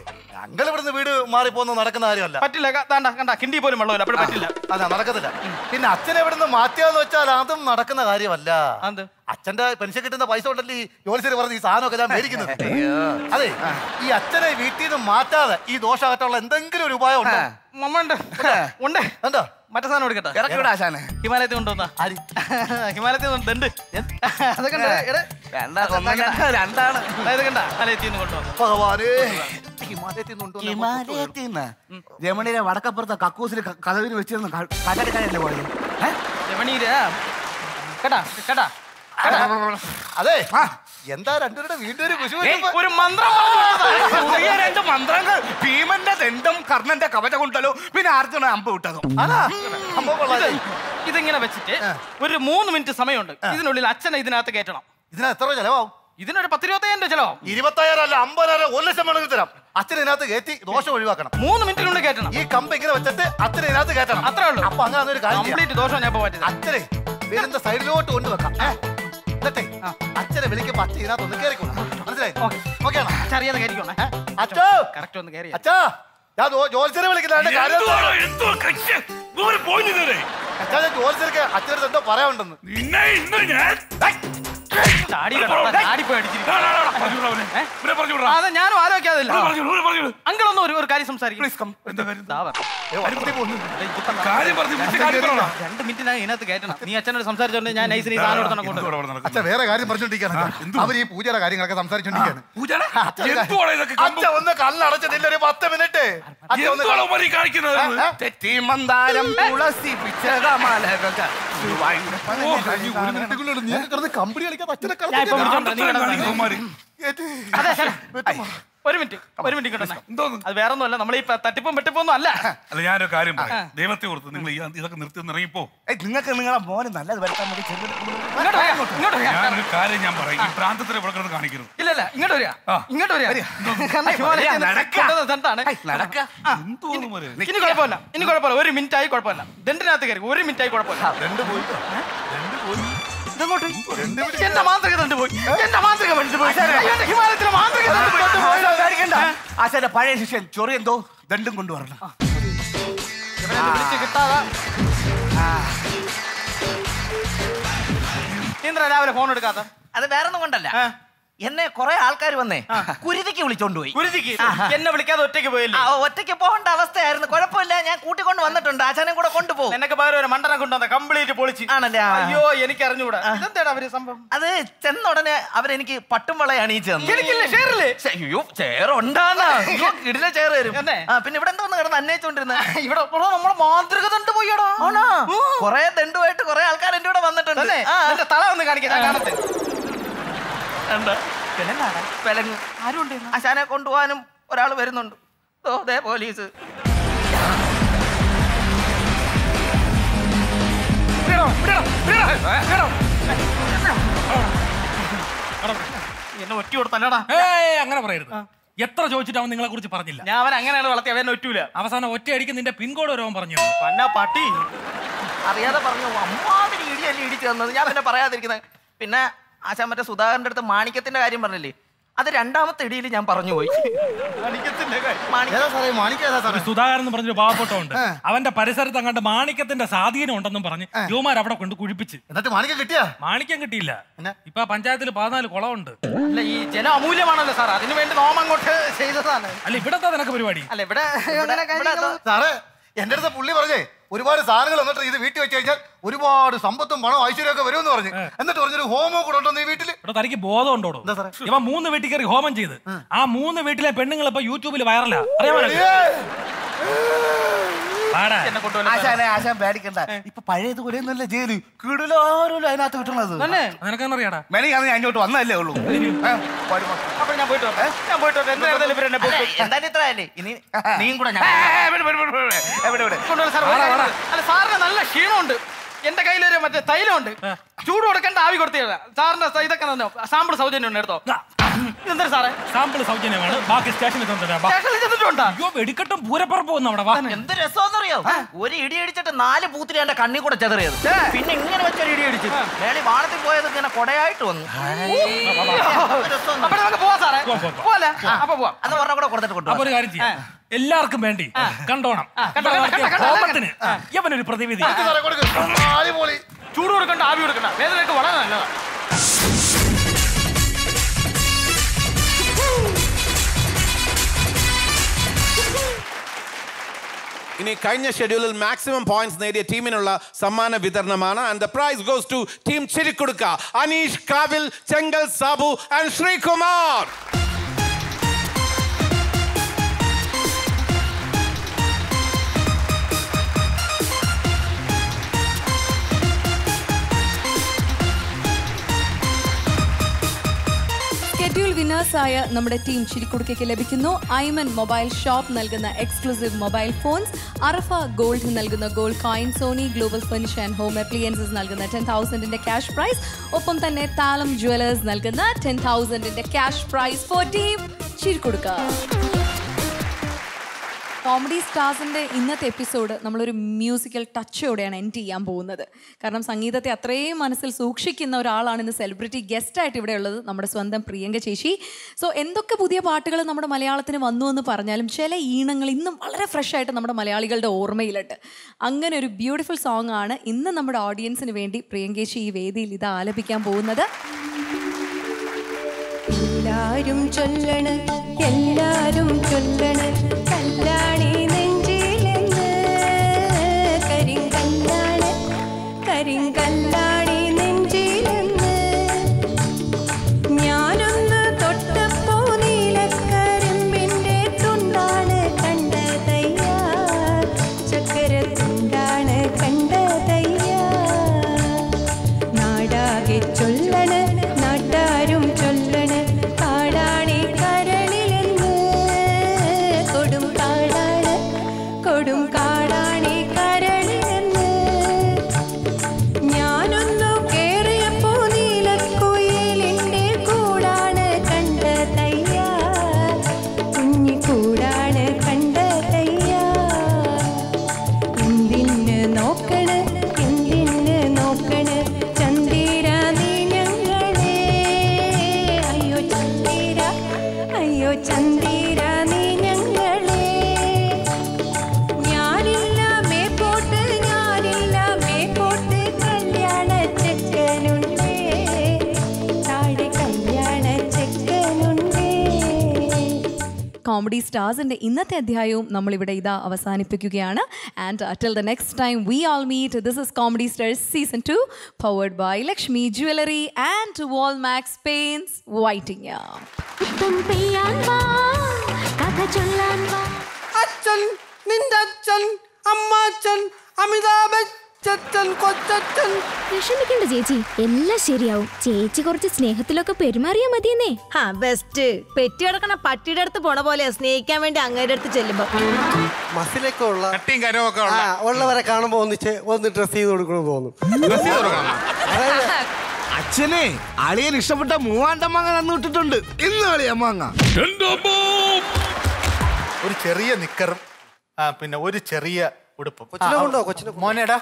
അങ്കൾ ഇവിടുന്ന് വീട് മാറിപ്പോന്ന് നടക്കുന്ന കാര്യമല്ല പറ്റില്ല ക- ദാണ്ട കണ്ട കിണ്ടി പോലും വെള്ളമില്ല അപ്പോൾ പറ്റില്ല അതാ നടക്കത്തില്ല പിന്നെ അച്ഛനെ ഇവിടുന്ന് മാറ്റിയാന്ന് വെച്ചാൽ അതും നടക്കുന്ന കാര്യമല്ല അച്ഛന്റെ പെൻഷൻ കിട്ടുന്ന പൈസ കൊണ്ടല്ലേ ഈ ജോലിസരി പറഞ്ഞ് ഈ സാധനമൊക്കെ ഞാൻ മേടിക്കുന്നത് അതെ ഈ അച്ഛനെ വീട്ടിൽ നിന്ന് മാറ്റാതെ ഈ ദോഷം അകറ്റുള്ള എന്തെങ്കിലും ഒരു ഉപായം ഉണ്ടോ മമ്മണ്ട് ഉണ്ട് എന്താ മറ്റേ സാധനം എടുക്കട്ടെ ഇറക്കി വിടാ ആശാനെ. ഹിമാലയത്തിൽ കൊണ്ടുവന്ന ഹിമാലയത്തിൽ നിന്ന് ദണ്ട് അതൊക്കെ ഉണ്ട്. എടാ, രണ്ടാണ് അതായത് കണ്ട ഹിമാലയത്തിൽ നിന്ന് കൊണ്ടുവന്നു ഭഗവാനേ ഹിമാലയത്തിൽ നിന്ന് ഹിമാലയത്തിൽ നിന്ന് രമണിയുടെ വടക്കപ്പുറത്തെ കക്കൂസിൽ ക- കഥവിന് വെച്ചിരുന്ന കടക്കാരല്ലേ പോയത് രമണീര കേട്ടാ കേട്ടാ അതെ എന്താ രണ്ടുപേരുടെ വീണ്ടും ഒരു കുശു ഒരു മന്ത്രം പുതിയ രണ്ട് മന്ത്രങ്ങൾ ഭീമന്റെ ദണ്ഡം കർണന്റെ കവച കൊണ്ടല്ലോ പിന്നെ അർജുന അമ്പ് വിട്ടതും ഇത് ഇതിങ്ങനെ വെച്ചിട്ട് ഒരു മൂന്ന് മിനിറ്റ് സമയമുണ്ട് ഇതിനുള്ളിൽ അച്ഛനെ ഇതിനകത്ത് കയറ്റണം ഇതിന് എത്ര ചെലവാവും ഇതിനൊരു പത്തിരുപത്തയ്യായിരം രൂപ ചെലവാവും ഇരുപത്തായിരം അല്ല അമ്പതിനായിരം ഒരു ലക്ഷം വേണമെങ്കിൽ തരാം അച്ഛൻ ഇതിനകത്ത് കയറ്റി ദോഷം ഒഴിവാക്കണം മൂന്ന് മിനിറ്റിനുള്ളിൽ കയറ്റണം ഈ കമ്പ് ഇങ്ങനെ വെച്ചിട്ട് അച്ഛൻ ഇതിനകത്ത് കയറ്റണം അത്രേ ഉള്ളൂ അപ്പൊ അങ്ങനെ ഒരു കാര്യം ചെയ്യാം. കംപ്ലീറ്റ് ദോഷം ഞാൻ പോകാൻ അച്ഛനെ വീടിന്റെ സൈഡിലോട്ട് കൊണ്ടുവെക്കാം ഏ? എന്നിട്ടേ അച്ഛനെ വിളിക്കുമ്പോ അച്ഛൻ ഇതിനകത്ത് ഒന്ന് കയറിക്കോളൂ മനസ്സിലായി ഓക്കെ ആണോ അറിയാതെ കയറിക്കോണേ അച്ഛോ കറക്റ്റ് ഒന്ന് കയറി അച്ഛാ ഞാൻ ജോ- ജോത്സ്യനെ വിളിക്കില്ല അതിന്റെ കാര്യം എന്തുവാണോ, എന്തുവാ കക്ഷി? ദൂരെ പോയി നിന്നേരെ. അച്ഛാ ഞാൻ ജോത്സ്യർക്ക് അച്ഛനടുത്ത് എന്തോ പറയാനുണ്ടെന്ന് നിന്നെ ഇന്ന് ഞാൻ ചാടി കേട്ടോ, ചാടി പോയി അടിച്ചിരിക്കും. പറഞ്ഞുവിടാ. അതെ ഞാനും ആലോചിക്കാതില്ല ഇവിടെ പറഞ്ഞോളൂ, ഇവിടെ പറഞ്ഞോളൂ. അങ്കിൾ ഒന്ന് ഒരു ഒരു കാര്യം സംസാരിക്കും കാര്യം പറഞ്ഞു, വിളിച്ച് കാര്യം പറയണം. രണ്ട് മിനിറ്റിനായി ഇതിനകത്ത് കയറ്റണം നീ അച്ഛനോട് സംസാരിച്ചോണ്ട് ഞാൻ നൈസിന് ഈ സാധനം എടുത്തോണ്ട് കൊണ്ട് അച്ഛൻ വേറെ കാര്യം പറഞ്ഞോണ്ടിരിക്കുകയാണ് അവർ ഈ പൂജയുടെ കാര്യങ്ങളൊക്കെ സംസാരിച്ചോണ്ടിരിക്കുകയാണ് എന്തുവാണ് ഇതൊക്കെ അച്ഛൻ ഒന്ന് കണ്ണടച്ചിട്ടില്ല ഒരു പത്ത് മിനിറ്റ് അച്ഛൻ ഒന്ന് എന്തുവാണ് ഉമ്മ ഈ കാണിക്കുന്നത്? ഏ? ഏ? തെറ്റിമന്താരം തുളസി പിച്ചകമലക ഒരു മിനിറ്റുള്ളിൽ നീ കിടന്ന് കമ്പനി കളിക്കാതെ അച്ഛനെ ഞാൻ ഇപ്പൊ വിളിച്ചോണ്ട് നീ കിടന്ന് ഇവന്മാര്. അതെ ശരി. ഒരു മിനിറ്റ് ഒരു മിനിറ്റ് കിട്ടണേ അത് വേറെ ഒന്നുമല്ല നമ്മൾ ഈ തട്ടിപ്പും വെട്ടിപ്പും ഒന്നും അല്ല അല്ല ഞാനൊരു കാര്യം പറയാം ദൈവത്തെ ഓർത്ത് നിങ്ങൾ ഈ ഇതൊക്കെ നിർത്തി ഒന്ന് ഇറങ്ങിപ്പോ നിങ്ങൾക്ക് നിങ്ങളെ മോന് നല്ലത് വരുത്താൻ വേണ്ടി ചെറുത് ഇങ്ങോട്ട് വരാം, ഇങ്ങോട്ട് വരാം. ഞാനൊരു കാര്യം ഞാൻ പറയും ഈ പ്രാന്തത്തിന് ഇവിടെ കിടന്ന് കാണിക്കരുത് ഇല്ല ഇല്ല ഇങ്ങോട്ട് വരിക ഇങ്ങോട്ട് വരിക കാരണം ഹിമാലയത്തിൽ നിന്ന് നടക്ക. കൊണ്ടുവന്ന സ്ഥലത്താണ്. നടക്ക. ആ, ഇനി ഇനി കുഴപ്പമില്ല ഇനി കുഴപ്പമില്ല ഒരു മിനിറ്റ് ആയി കുഴപ്പമില്ല ദണ്ടിനകത്ത് കയറി ഒരു മിനിറ്റ് ആയി കുഴപ്പമില്ല രണ്ട് പോയി ഇതങ്ങോട്ട് എന്റെ മാന്ത്രിക ദണ്ട് പോയി എന്റെ മാന്ത്രിക ദണ്ട് പോയി അയ്യോ, എന്റെ ഹിമാലയത്തിലെ മാന്ത്രിക ദണ്ട് പോയി. ആശാന്റെ പഴയ ശിഷ്യൻ ചൊറി എന്തോ ദണ്ടും കൊണ്ടുവരണം ഇവനെ ഒന്ന് വിളിച്ച് കിട്ടാതെ നീ എന്തിനാ രാവിലെ ഫോൺ എടുക്കാത്ത അത് വേറെ ഒന്നും കൊണ്ടല്ല എന്നെ കുറെ ആൾക്കാർ വന്നേ കുരുതിക്ക് വിളിച്ചോണ്ടുപോയി കുരുതിക്ക് എന്നെ വിളിക്കാതെ ഒറ്റയ്ക്ക് പോയില്ലേ ആ, ഒറ്റയ്ക്ക് പോകേണ്ട അവസ്ഥയായിരുന്നു കുഴപ്പമില്ല ഞാൻ കൂട്ടിക്കൊണ്ട് വന്നിട്ടുണ്ട് അച്ഛനെ കൂടെ കൊണ്ടുപോകും നിനക്ക് പകരം ഒരു മണ്ടനെ കൊണ്ടുവന്ന കംപ്ലീറ്റ് പൊളിച്ച് ആണല്ലേ ആ. അയ്യോ എനിക്ക് അറിഞ്ഞുകൂടാ ഇതെന്താടാ അവര് സംഭവം അത് ചെന്ന ഉടനെ അവരെനിക്ക് പട്ടും വളയാണ് ഈ ചെന്ന് എനിക്കില്ലേ ഷെയറില്ലേ അയ്യോ ചെയർ ഉണ്ടാന്നാ ഇടിലെ ചെയർ തരും ആ, പിന്നെ ഇവിടെ എന്തോന്ന് കിടന്ന് അന്വേഷിച്ചോണ്ടിരുന്നത് ഇവിടെ നമ്മുടെ മാന്ത്രിക ദണ്ട് പോയടാ ആണോ കൊറേ ദണ്ടുമായിട്ട് കൊറേ ആൾക്കാർ എന്റെ കൂടെ വന്നിട്ടുണ്ട് തന്നെ? ആ. എന്റെ തല ഒന്ന് കാണിക്കാൻ ഞാൻ കാണട്ടെ പെലങ്ങാണ് പെലങ്ങ് ആരുണ്ട് ആശാനെ കൊണ്ടുപോകാനും ഒരാൾ വരുന്നുണ്ട് ഓ ദേ പോലീസ് എന്നെ ഒറ്റ കൊടുത്തല്ലടാ ഏയ് അങ്ങനെ പറയരുത് എത്ര ചോദിച്ചിട്ട് അവൻ നിങ്ങളെ കുറിച്ച് പറഞ്ഞില്ല ഞാൻ അവൻ അങ്ങനെയാണ് വളർത്തി അവൻ ഒറ്റൂല അവസാനം ഒറ്റയടിക്ക് നിന്റെ പിൻകോഡ് വരവൻ പറഞ്ഞു പന്ന പട്ടി അറിയാതെ പറഞ്ഞു അമ്മാതിരി ഇടിയല്ലേ ഇടിച്ചു തന്നത് ഞാൻ പിന്നെ പറയാതിരിക്കുന്നത് പിന്നെ ആശാൻ മറ്റേ സുധാകരന്റെ അടുത്ത് മാണിക്യത്തിന്റെ കാര്യം പറഞ്ഞില്ലേ അത് രണ്ടാമത്തെ ഇടിയിൽ ഞാൻ പറഞ്ഞു പോയി മാണിക്യത്തിന്റെ ഏതാ സാറേ മാണിക്ക ഏതാ സാറേ സുധാകരൻ എന്ന് പറഞ്ഞൊരു പാവപ്പെട്ടമുണ്ട് അവന്റെ പരിസരത്ത് അങ്ങോട്ട് മാണിക്യത്തിന്റെ സ്വാധീനം ഉണ്ടെന്നും പറഞ്ഞ് യുവമാർ അവിടെ കൊണ്ട് കുഴിപ്പിച്ച് എന്നിട്ട് മാണിക്യം കിട്ടിയാ മാണിക്യം കിട്ടിയില്ല ഇപ്പൊ പഞ്ചായത്തിൽ പതിനാല് കുളമുണ്ട് അല്ല ഈ ജലം അമൂല്യമാണല്ലോ സാർ അതിനു വേണ്ടി നോം അങ്ങോട്ട് ചെയ്തതാണ് അല്ല ഇവിടത്തെ നിനക്ക് പരിപാടി അല്ല ഇവിടെ അങ്ങനെ കാര്യങ്ങള് സാറേ എന്റെ അടുത്ത് പുള്ളി പറഞ്ഞേ ഒരുപാട് സാധനങ്ങൾ എന്നിട്ട് ഇത് വീട്ടിൽ വെച്ച് കഴിഞ്ഞാൽ ഒരുപാട് സമ്പത്തും പണവും ഐശ്വര്യമൊക്കെ വരുമെന്ന് പറഞ്ഞു എന്നിട്ട് പറഞ്ഞൊരു ഹോമോ കൂടെ ഉണ്ടോ ഈ വീട്ടില് ഇവിടെ തനിക്ക് ബോധം ഉണ്ടോ ഇവ മൂന്ന് വീട്ടിൽ കയറി ഹോമം ചെയ്ത് ആ മൂന്ന് വീട്ടിലെ പെണ്ണുങ്ങൾ ഇപ്പൊ യൂട്യൂബിൽ വൈറലാ അറിയാമോ പാടാ. ആശാനെ ആശാൻ പേടിക്കണ്ട ഇപ്പൊ പഴയതുപോലെ ഒന്നുമല്ല ജയില് കിടലാരും അതിനകത്ത് കിട്ടണത് നിനക്കെന്നറിയാടാ മെനയാന്ന് ഞാൻ ഇങ്ങോട്ട് വന്നതല്ലേ ഉള്ളൂ ഏ, പാടി മക്കളെ. അപ്പൊ ഞാൻ പോയിട്ട് വരട്ടെ. ഞാൻ പോയിട്ട് വരട്ടെ. എന്തായാലും ഇവരെന്നെ പൊക്കും. എന്തായാലും ഇത്ര അല്ലേ ഇനി നീയും കൂടെ ഏ, ഏ, വിട്, വിട്, വിട്, വിട്. എവിടെ എവിടെ കൊണ്ടുവരാം സാർ, വാടാ, ഒരു വാടാ. കാര്യം. അല്ല സാറിന് നല്ല ക്ഷീണമുണ്ട് എന്റെ കയ്യിലൊരു മറ്റേ തൈലമുണ്ട് ചൂട് കൊടുക്കേണ്ട ആവി കൊടുത്തേ സാറിന്റെ സ- ഇതൊക്കെ സാമ്പിൾ സൗജന്യം ഉണ്ട് എടുത്തോ എന്തൊരു സാറേ സാമ്പിൾ സൗജന്യമാണ് ബാക്കി സ്റ്റേഷനിൽ തന്നിട്ടാ സ്റ്റേഷനിൽ ചെന്നിട്ട് വെടിക്കെട്ടുണ്ടോ അയ്യോ വെടിക്കെട്ടും പൂരപ്പുറപ്പ് വന്നു അവിടെ വാ എന്ത് രസമെന്നറിയോ ഒരു ഇടി അടിച്ചിട്ട് നാല് പൂത്തിരി എന്റെ കണ്ണി കൂടെ ചെതറിയത് പിന്നെ ഇങ്ങനെ വെച്ചൊരു ഇടി അടിച്ചു മേളി വാളത്തിൽ പോയത് ഇങ്ങനെ കൊടയായിട്ട് വന്നു അപ്പൊ നമുക്ക് പോവാം സാറേ പോവല്ലേ അപ്പൊ പോവാം അന്ന് പറഞ്ഞ കൂടെ കൊടുത്തിട്ട് അപ്പൊ ഒരു കാര്യം ചെയ്യാം എല്ലാവർക്കും വേണ്ടി കണ്ടോണം കണ്ടോ, ഇവിടെ കണ്ടോ, നടത്തിയ കണ്ടോ, കോപത്തിന് യവനൊരു പ്രതിവിധി ചൂട് കൊടുക്കണ്ട ആവി കൊടുക്കണ്ട വേദനയൊക്കെ വളരെ നല്ലതാ ഇനി കഴിഞ്ഞ ഷെഡ്യൂളിൽ മാക്സിമം പോയിന്റ്സ് നേടിയ ടീമിനുള്ള സമ്മാന വിതരണമാണ് and the prize goes to team Chirikkudukka Aneesh Kavil Chenkal Sabu and Sreekumar schedule വിന്നേഴ്സായ നമ്മുടെ ടീം ചിരിക്കുടുക്കയ്ക്ക് ലഭിക്കുന്നു ഐമൻ മൊബൈൽ ഷോപ്പ് നൽകുന്ന exclusive mobile phones Arafa gold നൽകുന്ന gold coin Sony global furniture and home appliances നൽകുന്ന ടെൻ തൗസൻഡിന്റെ ക്യാഷ് പ്രൈസ് ഒപ്പം തന്നെ താലം ജുവലേഴ്സ് നൽകുന്ന ടെൻ തൗസൻഡിന്റെ cash prize for team Chirikkudukka comedy സ്റ്റാർസിന്റെ ഇന്നത്തെ എപ്പിസോഡ് നമ്മളൊരു മ്യൂസിക്കൽ ടച്ചോടെയാണ് എൻഡ് ചെയ്യാൻ പോകുന്നത് കാരണം സംഗീതത്തെ അത്രയും മനസ്സിൽ സൂക്ഷിക്കുന്ന ഒരാളാണ് ഇന്ന് സെലിബ്രിറ്റി ഗസ്റ്റ് ആയിട്ട് ഇവിടെ ഉള്ളത് നമ്മുടെ സ്വന്തം പ്രിയങ്ക ചേച്ചി സോ എന്തൊക്കെ പുതിയ പാട്ടുകൾ നമ്മുടെ മലയാളത്തിന് വന്നു എന്ന് പറഞ്ഞാലും ചില ഈണങ്ങൾ ഇന്നും വളരെ ഫ്രഷ് ആയിട്ട് നമ്മുടെ മലയാളികളുടെ ഓർമ്മയിലുണ്ട് അങ്ങനെ ഒരു ബ്യൂട്ടിഫുൾ സോങ് ആണ് ഇന്ന് നമ്മുടെ ഓഡിയൻസിന് വേണ്ടി പ്രിയങ്കേച്ചി ഈ വേദിയിൽ ഇത് ആലപിക്കാൻ പോകുന്നത് എല്ലാരും ചൊല്ലണ് എല്ലാരും ചൊല്ലണ് കല്ലാണി നെഞ്ചിലെന്ന് കരിങ്കല്ലാണ് കരിങ്കല്ലാണി നെഞ്ചിലെന്ന് ഞാനൊന്ന് തൊട്ടപ്പോ നീലക്കരിമ്പിന്റെ തുണ്ടാണ് കണ്ടതയ്യ ചക്കര തുണ്ടാണ് കണ്ടതയ്യ നാടാകെ ചൊല്ലണ് നാട്ടാരും ചൊല്ലണ് കാടാണി കരളിലെന്ന് കൊടും കാടാണ് കൊടും കാടാണി കരളിലെന്ന് ഞാനൊന്നു കേറിയപ്പോ നീലക്കുയിലിന്റെ കൂടാണ് കണ്ടതയ്യ കുഞ്ഞിക്കൂടാണ് കണ്ടതയ്യ എന്തിന് നോക്കണ് എന്തിന് നോക്കണ് ചന്ദിര നീ ഞങ്ങളെ അയ്യോ ചന്ദിര അയ്യോ ചന്ദിര നീ ഞങ്ങളെ ഞാനില്ല മേപ്പോട്ട് ഞാനില്ല മേപ്പോട്ട് കല്യാണ ചെക്കനുണ്ടേ താഴെ കല്യാണ ചെക്കനുണ്ടേ കോമഡി സ്റ്റാർസിന്റെ ഇന്നത്തെ അധ്യായവും നമ്മളിവിടെ ഇതാ അവസാനിപ്പിക്കുകയാണ് and till the next time we all meet this is comedy stars season two powered by Lakshmi jewellery and wall max paints waiting അച്ഛൻ നിന്റെ അച്ഛൻ അമ്മാച്ചൻ അമിതാഭ് ബച്ചൻ കൊച്ചച്ഛൻ വിഷമിക്കണ്ട ചേച്ചി എല്ലാം ശരിയാവും ചേച്ചി കുറച്ച് സ്നേഹത്തിലൊക്കെ പെരുമാറിയാ മതിയെന്നേ ഹാ ബെസ്റ്റ് പെറ്റി കിടക്കണ പട്ടിയുടെ അടുത്ത് പോണ പോലെ സ്നേഹിക്കാൻ വേണ്ടി അങ്ങയുടെ അടുത്ത് ചെല്ലുമ്പോ മസിലൊക്കെ ഉള്ള കട്ടിയും കരമൊക്കെ ഉള്ള ആ, ഉള്ളവരെ കാണുമ്പോ ഒന്നിച്ച് ഒന്ന് ഡ്രസ് ചെയ്ത് കൊടുക്കണമെന്ന് തോന്നും അതായത് അച്ഛനെ അളിയൻ ഇഷ്ടപ്പെട്ട മൂവാണ്ടം മാങ്ങ തന്നു വിട്ടിട്ടുണ്ട് ഇന്ന് അളിയ മാങ്ങ ഒരു ചെറിയ നിക്കറും ആ, പിന്നെ ഒരു ചെറിയ ഉടുപ്പും കൊച്ചിനെ കൊണ്ടോ, കൊച്ചിനെ മോനേടാ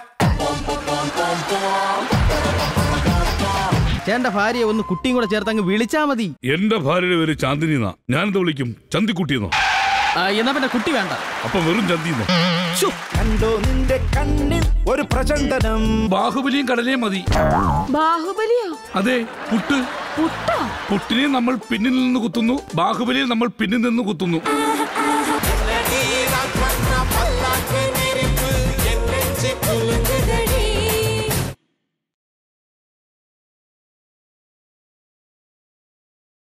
ചേട്ടന്റെ ഭാര്യയെ ഒന്ന് കുട്ടിയും കൂടെ ചേർത്ത് അങ്ങ് വിളിച്ചാ മതി എന്റെ ഭാര്യയുടെ പേര് ചാന്ദിനി എന്നാ ഞാനെന്താ വിളിക്കും ചന്തിക്കുട്ടിയെന്നോ എന്നാ പിന്നെ കുട്ടി വേണ്ട അപ്പൊ വെറും ചന്തിന്നോ കണ്ടോ നിന്റെ കണ്ണിൽ ഒരു പ്രചണ്ഡനം ബാഹുബലിയും കടലേ മതി ബാഹുബലിയോ അതെ പുട്ട് പുട്ടോ പുട്ടിനെ നമ്മൾ പിന്നിൽ നിന്ന് കുത്തുന്നു ബാഹുബലിയെ നമ്മൾ പിന്നിൽ നിന്ന് കുത്തുന്നു பல்லாக்கு நெருப்பு என் நெஞ்சு குலுங்குதடி